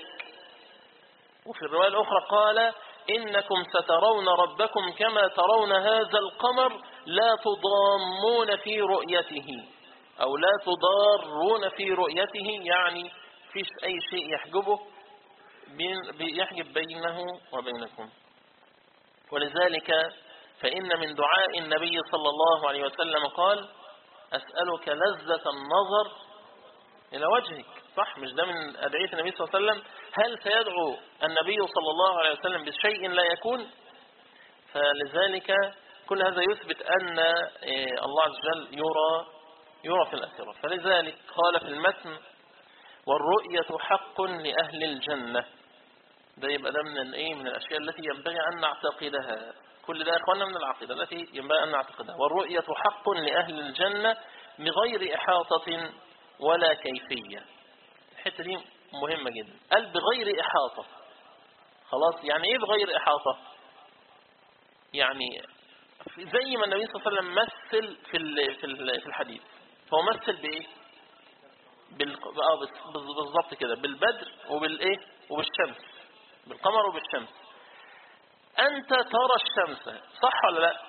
وفي الرواية الأخرى قال إنكم سترون ربكم كما ترون هذا القمر لا تضامون في رؤيته أو لا تضارون في رؤيته يعني فيش أي شيء يحجبه يحجب بينه وبينكم ولذلك فإن من دعاء النبي صلى الله عليه وسلم قال أسألك لذة النظر إلى وجهك صح مش ده من أدعية النبي صلى الله عليه وسلم هل سيدعو النبي صلى الله عليه وسلم بشيء لا يكون فلذلك كل هذا يثبت أن الله عز وجل يرى يرى في الآخرة فلذلك قال في المتن والرؤية حق لأهل الجنة ده يبقى ده من الايه من الاشياء التي ينبغي ان نعتقدها كل ده يا اخواننا من العقيده التي ينبغي ان نعتقدها والرؤيه حق لاهل الجنه بغير احاطه ولا كيفيه الحته دي مهمه جدا قال بغير احاطه خلاص يعني ايه بغير احاطه يعني زي ما النبي صلى الله عليه وسلم مثل في في الحديث فهو مثل بايه بالظبط كده بالبدر وبالايه وبالشمس بالقمر وبالشمس أنت ترى الشمس صح ولا لا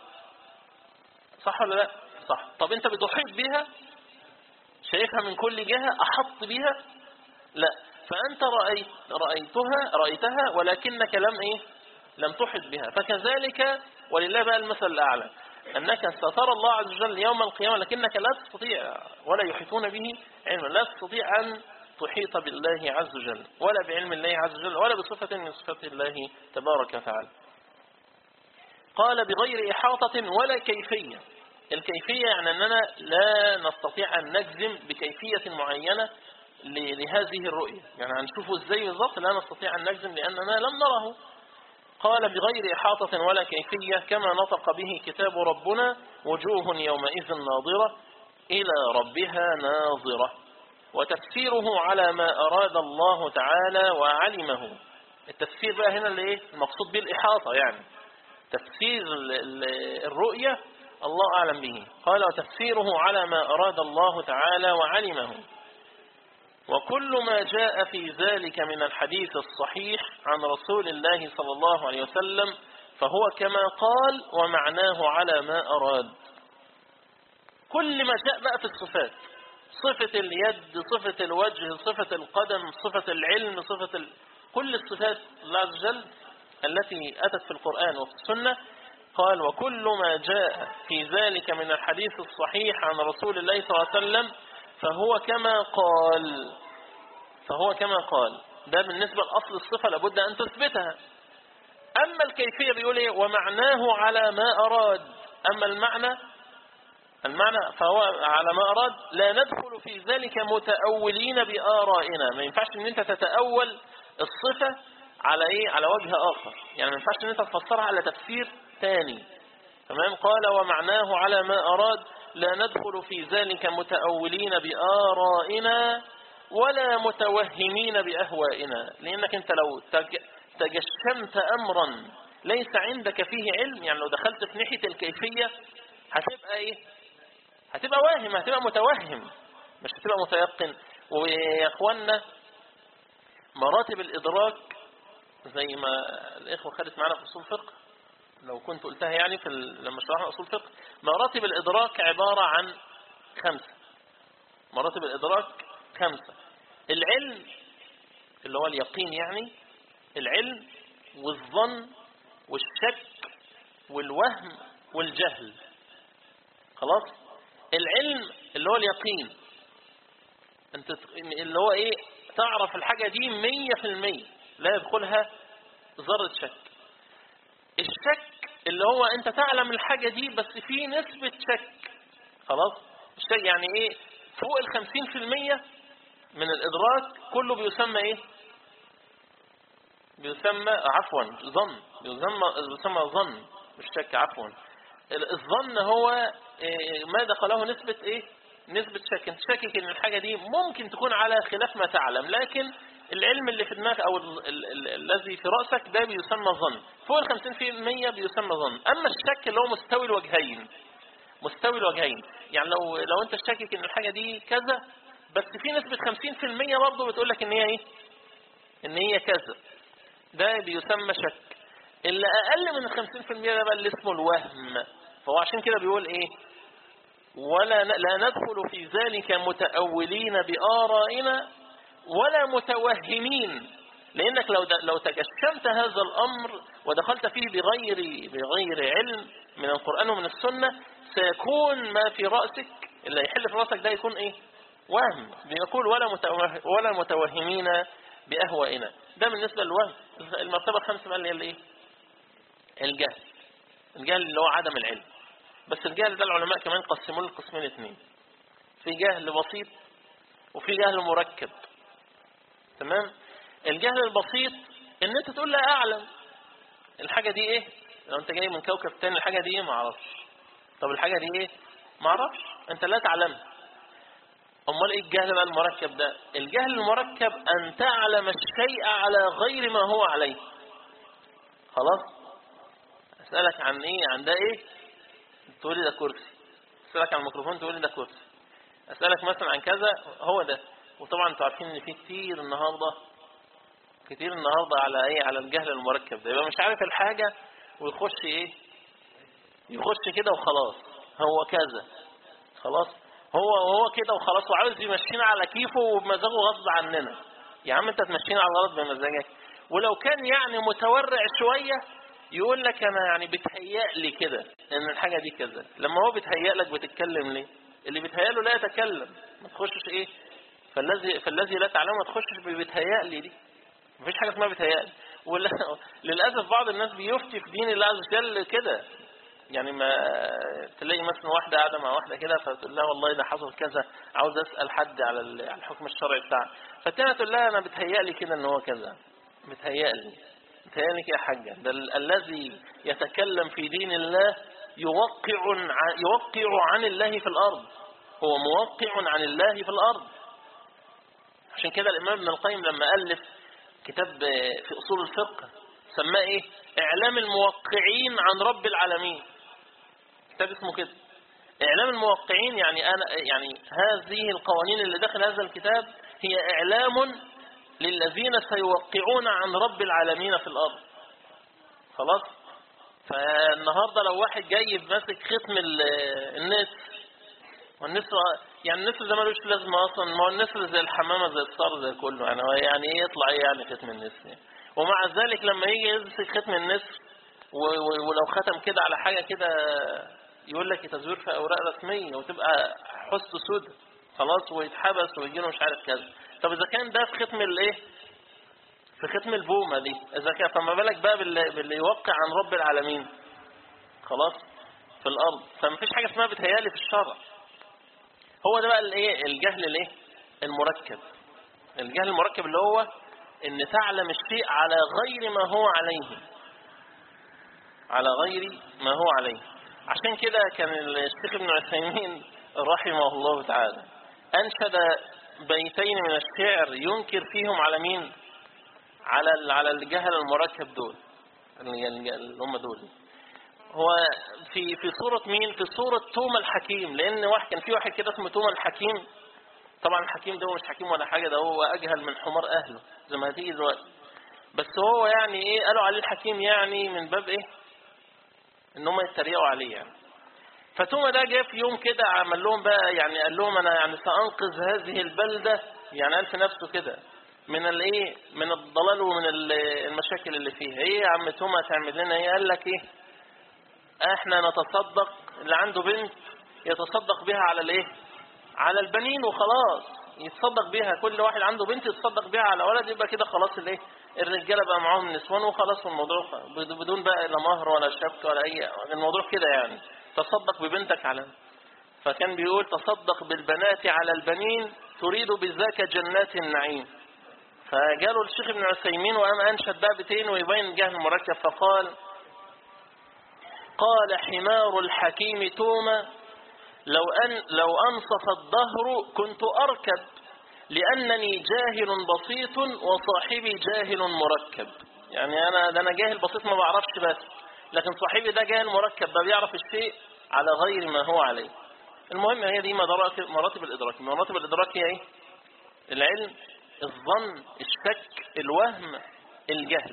صح ولا لا صح طب أنت بتحيط بها شايفها من كل جهة أحط بها لا فأنت رأيت رأيتها رأيتها ولكنك لم إيه لم تحط بها فكذلك ولله بقى المثل الأعلى أنك سترى الله عز وجل يوم القيامة لكنك لا تستطيع ولا يحيطون به علما لا تستطيع أن تحيط بالله عز وجل ولا بعلم الله عز وجل ولا بصفة من صفات الله تبارك وتعالى قال بغير إحاطة ولا كيفية الكيفية يعني أننا لا نستطيع أن نجزم بكيفية معينة لهذه الرؤية يعني هنشوفه ازاي بالضبط لا نستطيع أن نجزم لأننا لم نره قال بغير إحاطة ولا كيفية كما نطق به كتاب ربنا وجوه يومئذ ناظرة إلى ربها ناظرة وتفسيره على ما أراد الله تعالى وعلمه التفسير بقى هنا اللي ايه المقصود به الإحاطة يعني تفسير الرؤية الله أعلم به قال وتفسيره على ما أراد الله تعالى وعلمه وكل ما جاء في ذلك من الحديث الصحيح عن رسول الله صلى الله عليه وسلم فهو كما قال ومعناه على ما أراد كل ما جاء بقى في الصفات صفة اليد صفة الوجه صفة القدم صفة العلم صفة ال... كل الصفات الله عز وجل التي أتت في القرآن وفي السنة قال وكل ما جاء في ذلك من الحديث الصحيح عن رسول الله صلى الله عليه وسلم فهو كما قال فهو كما قال ده بالنسبة لأصل الصفة لابد أن تثبتها أما الكيفية بيقول إيه ومعناه على ما أراد أما المعنى المعنى فهو على ما أراد لا ندخل في ذلك متأولين بآرائنا ما ينفعش ان انت تتأول الصفة على ايه على وجه آخر يعني ما ينفعش ان انت تفسرها على تفسير ثاني تمام قال ومعناه على ما أراد لا ندخل في ذلك متأولين بآرائنا ولا متوهمين بأهوائنا لأنك انت لو تجشمت أمرا ليس عندك فيه علم يعني لو دخلت في ناحية الكيفية هتبقى إيه هتبقى واهم هتبقى متوهم مش هتبقى متيقن ويا اخوانا مراتب الإدراك زي ما الإخوة خدت معنا في أصول فقه لو كنت قلتها يعني في ال- لما شرحنا أصول فقه مراتب الإدراك عبارة عن خمسة مراتب الإدراك خمسة العلم اللي هو اليقين يعني العلم والظن والشك والوهم والجهل خلاص العلم اللي هو اليقين انت ت- اللي هو ايه تعرف الحاجة دي مية في المية لا يدخلها ذرة شك الشك اللي هو انت تعلم الحاجة دي بس في نسبة شك خلاص الشك يعني ايه فوق الخمسين في المية من الادراك كله بيسمى ايه بيسمى عفوا ظن بيسمى بيسمى ظن مش شك عفوا الظن هو إيه، ما دخله نسبة ايه نسبة شك انت شاكك ان الحاجة دي ممكن تكون على خلاف ما تعلم لكن العلم اللي في دماغك او ال- ال- ال- الذي في رأسك ده بيسمى ظن فوق الخمسين في المية بيسمى ظن اما الشك اللي هو مستوي الوجهين مستوي الوجهين يعني لو لو انت شاكك ان الحاجة دي كذا بس في نسبة 50% برضه بتقول لك ان هي ايه ان هي كذا ده بيسمى شك اللي اقل من ال 50% ده بقى اللي اسمه الوهم فهو عشان كده بيقول ايه ولا ن- لا ندخل في ذلك متأولين بآرائنا ولا متوهمين لأنك لو د- لو تجشمت هذا الأمر ودخلت فيه بغير بغير علم من القرآن ومن السنة سيكون ما في رأسك اللي يحل في رأسك ده يكون إيه وهم بيقول ولا متوه ولا متوهمين بأهوائنا ده بالنسبة للوهم المرتبة الخامسة بقى اللي هي الإيه الجهل الجهل اللي هو عدم العلم بس الجهل ده العلماء كمان قسموه لقسمين اثنين في جهل بسيط وفي جهل مركب تمام الجهل البسيط ان انت تقول لا اعلم الحاجة دي ايه لو انت جاي من كوكب تاني الحاجة دي ايه ما اعرفش طب الحاجة دي ايه ما اعرفش انت لا تعلمها امال ايه الجهل بقى المركب ده الجهل المركب ان تعلم الشيء على غير ما هو عليه خلاص اسالك عن ايه عن ده ايه تقول لي ده كرسي اسالك عن الميكروفون تقول لي ده كرسي اسالك مثلا عن كذا هو ده وطبعا انتوا عارفين ان في كتير النهارده كتير النهارده على ايه على الجهل المركب ده يبقى مش عارف الحاجه ويخش ايه يخش كده وخلاص هو كذا خلاص هو هو كده وخلاص وعاوز يمشينا على كيفه وبمزاجه غصب عننا يا عم انت تمشينا على الغلط بمزاجك ولو كان يعني متورع شويه يقول لك انا يعني بتهيأ لي كده ان الحاجه دي كذا لما هو بيتهيأ لك بتتكلم ليه اللي بيتهيأ له لا يتكلم ما تخشش ايه فالذي فالذي لا تعلمه ما تخشش بيتهيأ لي دي مفيش حاجه اسمها بيتهيأ لي وللاسف بعض الناس بيفتي في دين الله عز وجل كده يعني ما تلاقي مثلا واحدة قاعدة مع واحدة كده فتقول لها والله ده حصل كذا عاوز أسأل حد على ال- على الحكم الشرعي بتاعه فالتانية تقول لها أنا بتهيألي كده إن هو كذا بتهيألي بتهيألي يا حاجة ده ال- الذي يتكلم في دين الله يوقع ع- يوقع عن الله في الأرض هو موقع عن الله في الأرض عشان كده الإمام ابن القيم لما ألف كتاب في أصول الفقه سماه إيه إعلام الموقعين عن رب العالمين كتاب اسمه كده إعلام الموقعين يعني أنا يعني هذه القوانين اللي داخل هذا الكتاب هي إعلام للذين سيوقعون عن رب العالمين في الأرض خلاص فالنهاردة لو واحد جاي ماسك ختم ال- النسر والنسر يعني النسر ده ملوش لازمة أصلا ما هو النسر زي الحمامة زي الصار زي كله يعني هو يعني إيه يطلع إيه يعني ختم النسر يعني. ومع ذلك لما يجي يمسك ختم النسر و- و- ولو ختم كده على حاجة كده يقول لك تزوير في أوراق رسمية وتبقى حس سود خلاص ويتحبس ويجي له مش عارف كذا طب إذا كان ده في ختم الإيه في ختم البومة دي إذا كان فما بالك بقى باللي, باللي يوقع عن رب العالمين خلاص في الأرض فما فيش حاجة اسمها بتهيالي في الشرع هو ده بقى الايه الجهل الايه المركب الجهل المركب اللي هو ان تعلم الشيء على غير ما هو عليه على غير ما هو عليه عشان كده كان الشيخ ابن عثيمين رحمه الله تعالى انشد بيتين من الشعر ينكر فيهم على مين على ال- على الجهل المركب دول اللي اللي هم دول هو في في صورة مين؟ في صورة توما الحكيم لأن واحد كان في واحد كده اسمه توما الحكيم طبعا الحكيم ده هو مش حكيم ولا حاجة ده هو أجهل من حمار أهله زي ما هتيجي دلوقتي بس هو يعني إيه قالوا عليه الحكيم يعني من باب إيه؟ إن هم يتريقوا عليه يعني فتوما ده جه في يوم كده عمل لهم بقى يعني قال لهم أنا يعني سأنقذ هذه البلدة يعني قال في نفسه كده من الايه من الضلال ومن ال- المشاكل اللي فيها ايه يا عم توما تعمل لنا ايه قال لك ايه احنا نتصدق اللي عنده بنت يتصدق بها على الايه على البنين وخلاص يتصدق بها كل واحد عنده بنت يتصدق بها على ولد يبقى كده خلاص الايه الرجاله بقى معاهم نسوان وخلاص والموضوع خ- بد- بدون بقى لا مهر ولا شبكه ولا اي الموضوع كده يعني تصدق ببنتك على فكان بيقول تصدق بالبنات على البنين تريد بذاك جنات النعيم فجاله الشيخ ابن عثيمين وقام انشد بقى بيتين ويبين الجهل المركب فقال قال حمار الحكيم توما لو أن لو أنصف الدهر كنت أركب لأنني جاهل بسيط وصاحبي جاهل مركب يعني أنا ده أنا جاهل بسيط ما بعرفش بس لكن صاحبي ده جاهل مركب ده بيعرف الشيء على غير ما هو عليه المهم هي دي مراتب مراتب الإدراك مراتب الإدراك هي إيه العلم الظن الشك الوهم الجهل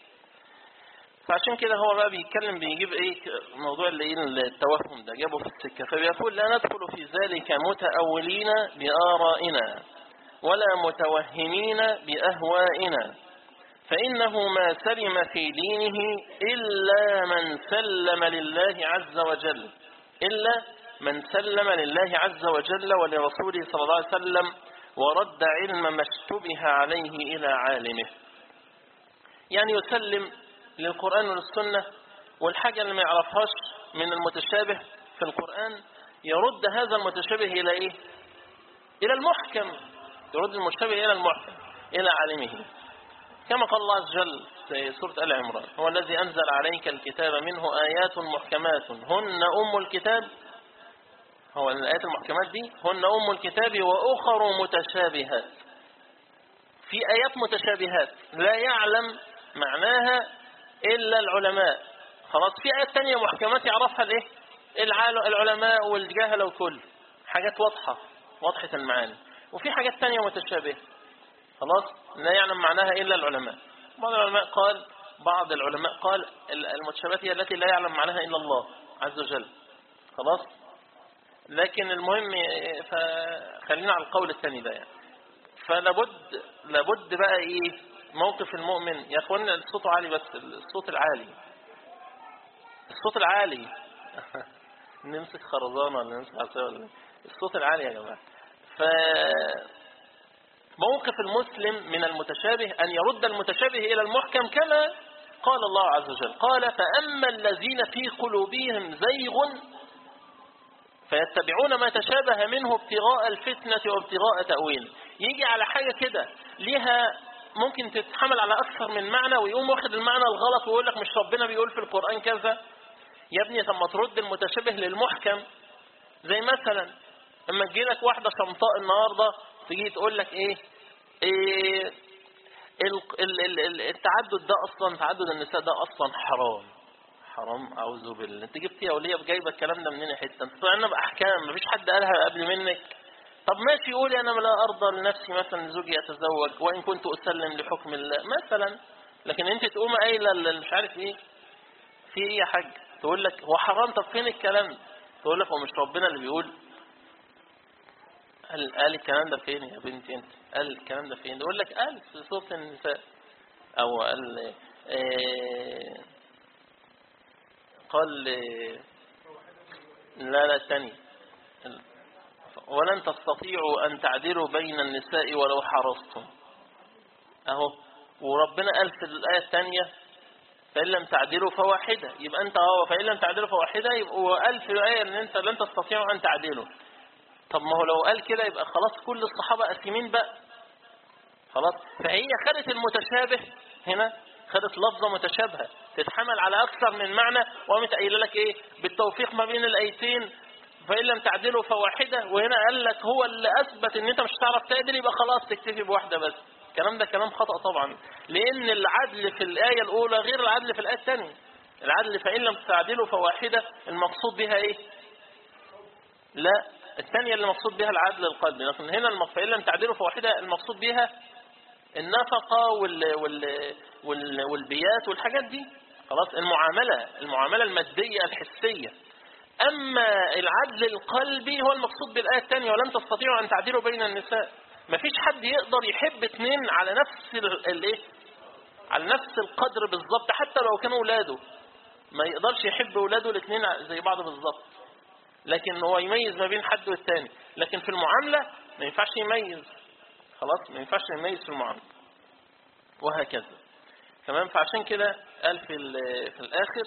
فعشان كده هو بقى بيتكلم بيجيب ايه موضوع اللي ايه التوهم ده جابه في السكه فبيقول لا ندخل في ذلك متأولين بآرائنا ولا متوهمين بأهوائنا فإنه ما سلم في دينه إلا من سلم لله عز وجل إلا من سلم لله عز وجل ولرسوله صلى الله عليه وسلم ورد علم ما اشتبه عليه إلى عالمه يعني يسلم للقرآن والسنة والحاجة اللي ما يعرفهاش من المتشابه في القرآن يرد هذا المتشابه إلى إيه إلى المحكم يرد المشتبه إلى المحكم إلى عالمه كما قال الله عز وجل في سورة آل عمران هو الذي أنزل عليك الكتاب منه آيات محكمات هن أم الكتاب هو الآيات المحكمات دي هن أم الكتاب وأخر متشابهات في آيات متشابهات لا يعلم معناها إلا العلماء خلاص في آيات تانية محكمات يعرفها الإيه العال- العلماء والجهلة وكل حاجات واضحة واضحة المعاني وفي حاجات تانية متشابهة خلاص لا يعلم معناها إلا العلماء بعض العلماء قال بعض العلماء قال المتشابهات هي التي لا يعلم معناها إلا الله عز وجل خلاص لكن المهم فخلينا على القول الثاني ده يعني فلابد لابد بقى ايه موقف المؤمن يا اخوانا الصوت عالي بس الصوت العالي الصوت العالي نمسك خرزانه ولا نمسك عصايه ولا إيه؟ الصوت العالي يا جماعه ف موقف المسلم من المتشابه أن يرد المتشابه إلى المحكم كما قال الله عز وجل قال فأما الذين في قلوبهم زيغ فيتبعون ما تشابه منه ابتغاء الفتنة وابتغاء تأويل يجي على حاجة كده ليها ممكن تتحمل على أكثر من معنى ويقوم واخد المعنى الغلط ويقول لك مش ربنا بيقول في القرآن كذا يا ابني طب ما ترد المتشابه للمحكم زي مثلا اما تجي لك واحدة شمطاء النهاردة تيجي تقول لك ايه, إيه ال- ال- ال- ال- التعدد ده اصلا تعدد النساء ده اصلا حرام حرام اعوذ بالله انت جبت يا وليه جايبه الكلام ده منين حته انت طلعنا باحكام مفيش حد قالها قبل منك طب ماشي قولي انا لا ارضى لنفسي مثلا زوجي يتزوج وان كنت اسلم لحكم الله مثلا لكن انت تقوم قايله ال- مش عارف ايه في ايه يا حاج تقول لك هو حرام طب فين الكلام ده؟ تقول لك هو مش ربنا اللي بيقول قال قال الكلام ده فين يا بنتي انت قال الكلام ده فين يقول لك قال في سوره النساء او قال آه، قال آه، لا لا الثاني ولن تستطيعوا ان تعدلوا بين النساء ولو حرصتم اهو وربنا قال في الايه الثانيه فإن لم تعدلوا فواحدة يبقى أنت اه فإن لم تعدلوا فواحدة يبقى هو قال في الآية أن أنت لن تستطيعوا أن تعدلوا طب ما هو لو قال كده يبقى خلاص كل الصحابة أثمين بقى خلاص فهي خدت المتشابه هنا خدت لفظة متشابهة تتحمل على أكثر من معنى وقامت قايله لك إيه بالتوفيق ما بين الآيتين فإن لم تعدلوا فواحدة وهنا قال لك هو اللي أثبت إن أنت مش هتعرف تعدل يبقى خلاص تكتفي بواحدة بس الكلام ده كلام خطأ طبعا لأن العدل في الآية الأولى غير العدل في الآية الثانية العدل فإن لم تعدلوا فواحدة المقصود بها إيه لا الثانية اللي مقصود بها العدل القلبي لكن هنا المق- فإن لم تعدلوا فواحدة المقصود بها النفقة وال وال وال والبيات والحاجات دي خلاص المعاملة المعاملة المادية الحسية أما العدل القلبي هو المقصود بالآية الثانية ولن تستطيعوا أن تعدلوا بين النساء مفيش حد يقدر يحب اثنين على نفس ال- الايه على نفس القدر بالظبط حتى لو كانوا اولاده ما يقدرش يحب اولاده الاثنين زي بعض بالظبط لكن هو يميز ما بين حد والتاني لكن في المعاملة ما ينفعش يميز خلاص ما ينفعش يميز في المعاملة وهكذا تمام فعشان كده قال في, ال- في الآخر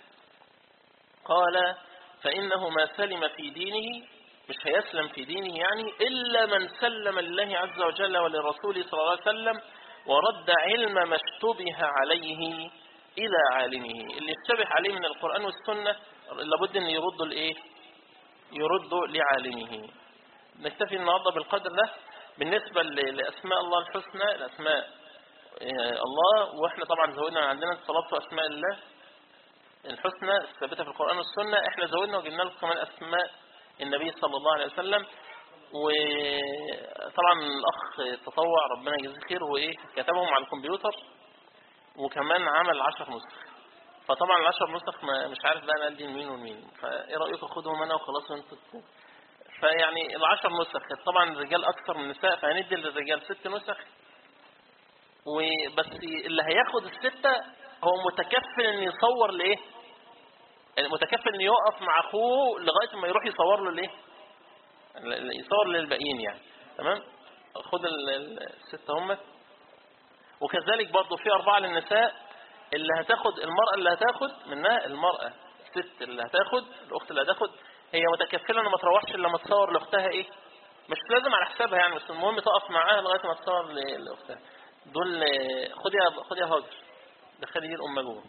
قال فإنه ما سلم في دينه مش هيسلم في دينه يعني إلا من سلم لله عز وجل وللرسول صلى الله عليه وسلم ورد علم ما اشتبه عليه إلى عالمه اللي اشتبه عليه من القرآن والسنة لابد أن يرد الإيه يرد لعالمه نكتفي النهاردة بالقدر ده بالنسبة ل- لأسماء الله الحسنى الأسماء آه، الله وإحنا طبعا زودنا عندنا الصلاة في أسماء الله الحسنى الثابتة في القرآن والسنة احنا زودنا وجبنا لكم كمان أسماء النبي صلى الله عليه وسلم وطبعا الأخ تطوع ربنا يجزيه خير وإيه كتبهم على الكمبيوتر وكمان عمل عشر نسخ فطبعا العشر نسخ ما مش عارف بقى انا ادي لمين ومين فايه رايكم خدهم انا وخلاص وانتوا ت- فيعني العشر نسخ طبعا الرجال اكثر من النساء فهندي للرجال ست نسخ وبس اللي هياخد الستة هو متكفل ان يصور لايه متكفل ان يقف مع اخوه لغايه ما يروح يصور له الايه ال- يصور للباقيين يعني تمام خد ال- ال- الستة هم وكذلك برضه في أربعة للنساء اللي هتاخد المرأة اللي هتاخد منها المرأة الست اللي هتاخد الأخت اللي هتاخد هي متكفلة إن ما تروحش إلا لما تصور لأختها إيه مش لازم على حسابها يعني بس المهم تقف معاها لغاية ما تصور ل- لأختها دول آه، خد يا خد يا هاجر دخلي دي الأم جوه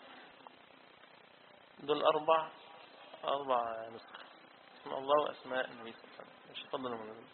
دول أربع أربع نسخ اسماء الله وأسماء النبي صلى الله عليه وسلم مش اتفضل يا مولانا.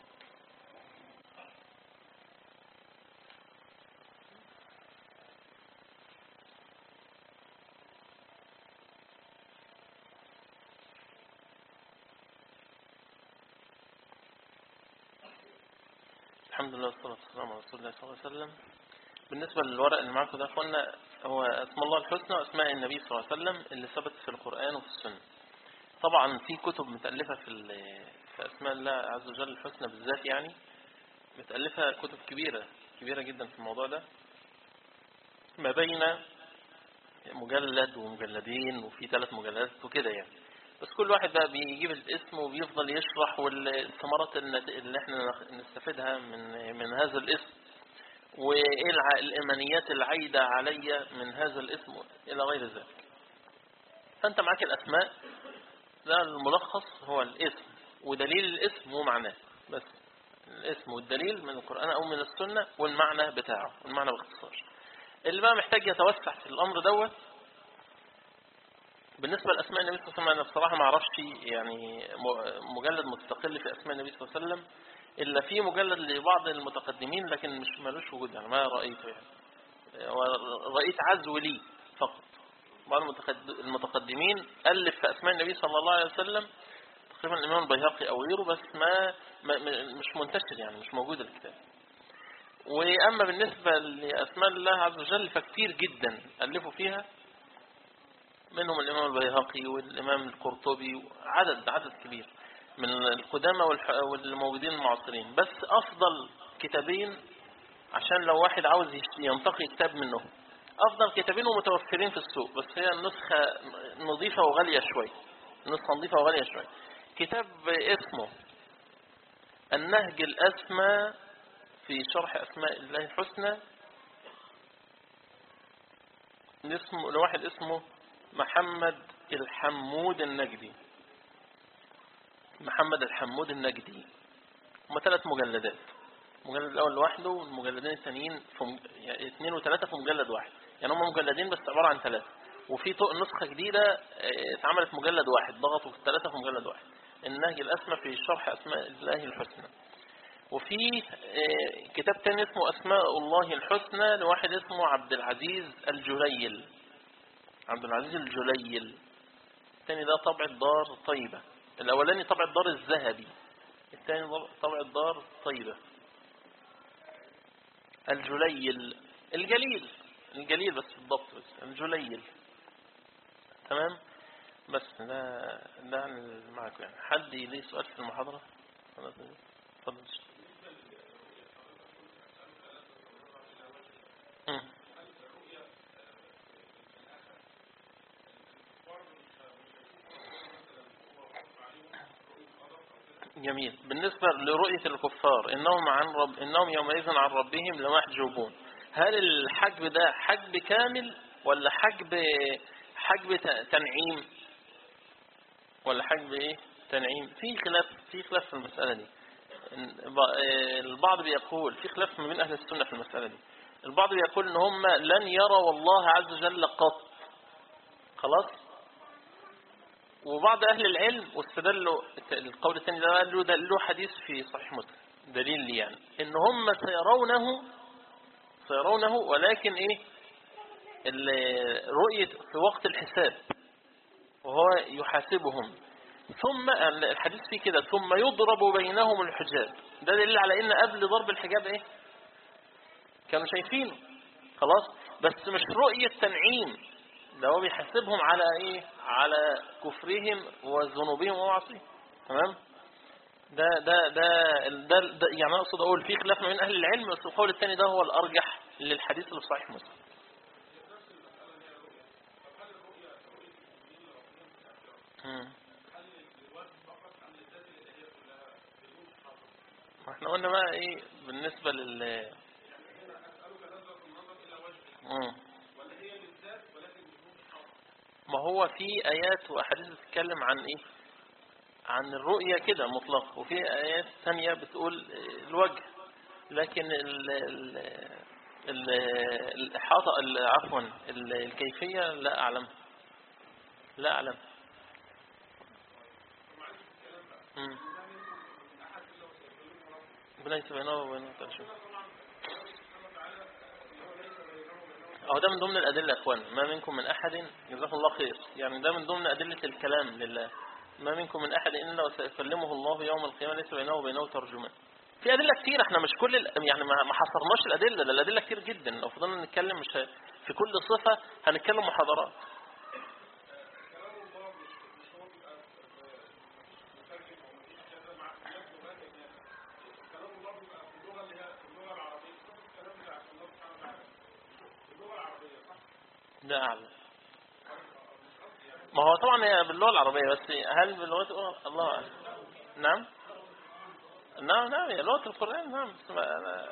الحمد لله والصلاة والسلام على رسول الله صلى الله عليه وسلم بالنسبة للورق اللي معاكم ده يا اخوانا هو اسم الله الحسنى واسماء النبي صلى الله عليه وسلم اللي ثبت في القرآن وفي السنة طبعا في كتب متألفة في ال- في اسماء الله عز وجل الحسنى بالذات يعني متألفة كتب كبيرة كبيرة جدا في الموضوع ده ما بين مجلد ومجلدين وفي ثلاث مجلدات وكده يعني بس كل واحد بقى بيجيب الاسم وبيفضل يشرح والثمرات النت- اللي احنا نستفيدها من من هذا الاسم وايه الع- الايمانيات العايده علي من هذا الاسم الى غير ذلك فانت معاك الاسماء ده الملخص هو الاسم ودليل الاسم ومعناه بس الاسم والدليل من القرآن أو من السنة والمعنى بتاعه المعنى باختصار اللي بقى محتاج يتوسع في الأمر دوت بالنسبة لأسماء النبي صلى الله عليه وسلم أنا بصراحة ما أعرفش يعني م- مجلد مستقل في أسماء النبي صلى الله عليه وسلم إلا في مجلد لبعض المتقدمين لكن مش ملوش وجود يعني ما رأيته يعني ورأيت عزو لي فقط بعض المتقد- المتقدمين ألف في أسماء النبي صلى الله عليه وسلم تقريبا الإمام البيهقي أو غيره بس ما, ما ما- مش منتشر يعني مش موجود الكتاب وأما بالنسبة لأسماء الله عز وجل فكتير جدا ألفوا فيها منهم الإمام البيهقي والإمام القرطبي عدد عدد كبير من القدامى والح- والموجودين المعاصرين بس أفضل كتابين عشان لو واحد عاوز يش- ينتقي كتاب منهم أفضل كتابين ومتوفرين في السوق بس هي النسخة نظيفة وغالية شوي النسخة نظيفة وغالية شوي كتاب اسمه النهج الأسمى في شرح أسماء الله الحسنى اسمه لواحد اسمه محمد الحمود النجدي محمد الحمود النجدي هم ثلاث مجلدات المجلد الأول لوحده والمجلدين الثانيين في م... يعني اثنين وثلاثة في مجلد واحد يعني هم مجلدين بس عبارة عن ثلاثة وفي طو- نسخة جديدة آه، اتعملت مجلد واحد ضغطوا في الثلاثة في مجلد واحد النهج الأسمى في شرح أسماء الله الحسنى وفي آه، كتاب تاني اسمه أسماء الله الحسنى لواحد اسمه عبد العزيز الجليل عبد العزيز الجليل الثاني ده طبع الدار طيبة الأولاني طبع الدار الذهبي الثاني طبع الدار طيبة الجليل الجليل الجليل بس بالضبط بس الجليل تمام بس ده ده عن معكم يعني حد ليه سؤال في المحاضرة اتفضل مم. جميل بالنسبة لرؤية الكفار إنهم عن رب إنهم يومئذ عن ربهم لمحجوبون هل الحجب ده حجب كامل ولا حجب حجب ت- تنعيم ولا حجب ايه تنعيم في خلاف في خلاف في المسألة دي إن- ب- آه، البعض بيقول في خلاف ما بين أهل السنة في المسألة دي البعض بيقول إن هم لن يروا الله عز وجل قط خلاص وبعض أهل العلم واستدلوا القول الثاني ده قالوا ده له حديث في صحيح مسلم دليل لي يعني إن هم سيرونه سيرونه ولكن إيه ال- رؤية في وقت الحساب وهو يحاسبهم ثم الحديث فيه كده ثم يضرب بينهم الحجاب ده دليل على ان قبل ضرب الحجاب ايه كانوا شايفينه خلاص بس مش رؤية تنعيم ده هو بيحاسبهم على ايه على كفرهم وذنوبهم ومعاصيهم تمام ده ده ده, ده, ده يعني أنا اقصد اقول في خلاف ما بين اهل العلم بس القول الثاني ده هو الارجح للحديث اللي في صحيح مسلم مم. ما احنا قلنا بقى ايه بالنسبة لل مم. ما هو في ايات واحاديث بتتكلم عن ايه عن الرؤية كده مطلق وفي ايات ثانية بتقول الوجه لكن ال ال ال الإحاطة ال- عفوا ال- الكيفية لا أعلم لا أعلم مم. ليس بينه وبين شيء أو ده من ضمن الأدلة يا أخوان ما منكم من أحد جزاكم الله خير يعني ده من ضمن أدلة الكلام لله ما منكم من أحد إلا وسيكلمه الله يوم القيامة ليس بينه وبينه ترجمان في أدلة كتير احنا مش كل ال- يعني ما ما حصرناش الأدلة ده الأدلة كتير جدا لو فضلنا نتكلم مش ه- في كل صفة هنتكلم محاضرات لا أعلم ما هو طبعا هي باللغة العربية بس هل باللغة الأخرى الله أعلم نعم نعم نعم هي لغة القرآن نعم بس ما أنا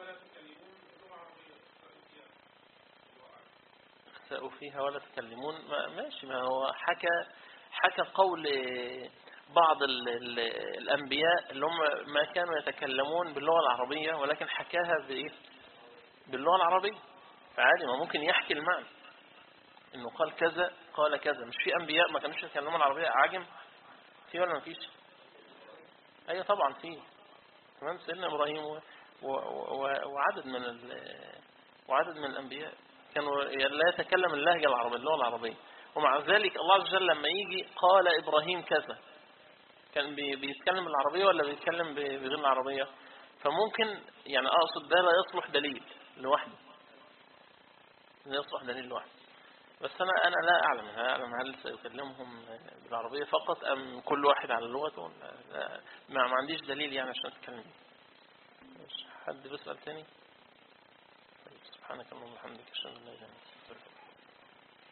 اخسأوا فيها ولا تكلمون ما ماشي ما هو حكى حكى قول بعض ال ال الأنبياء اللي هم ما كانوا يتكلمون باللغة العربية ولكن حكاها بإيه باللغة العربية فعادي ما ممكن يحكي المعنى انه قال كذا قال كذا مش في انبياء ما كانوش يتكلمون العربية عاجم في ولا ما فيش ايوه طبعا في تمام سيدنا ابراهيم و... و... و... وعدد من ال... وعدد من الانبياء كانوا لا يتكلم اللهجة العربية اللغة العربية ومع ذلك الله عز وجل لما يجي قال ابراهيم كذا كان بي... بيتكلم بالعربية ولا بيتكلم ب- بغير العربية فممكن يعني اقصد ده لا يصلح دليل لوحده لا يصلح دليل لوحده بس أنا أنا لا أعلم لا أعلم هل سيكلمهم بالعربية فقط أم كل واحد على لغته لا لا ما, ما عنديش دليل يعني عشان أتكلم بيه. مش حد بيسأل تاني طيب سبحانك اللهم وبحمدك أشهد أن لا إله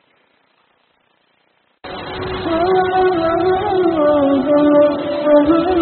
إلا أنت أستغفرك Oh, oh, oh, oh, oh.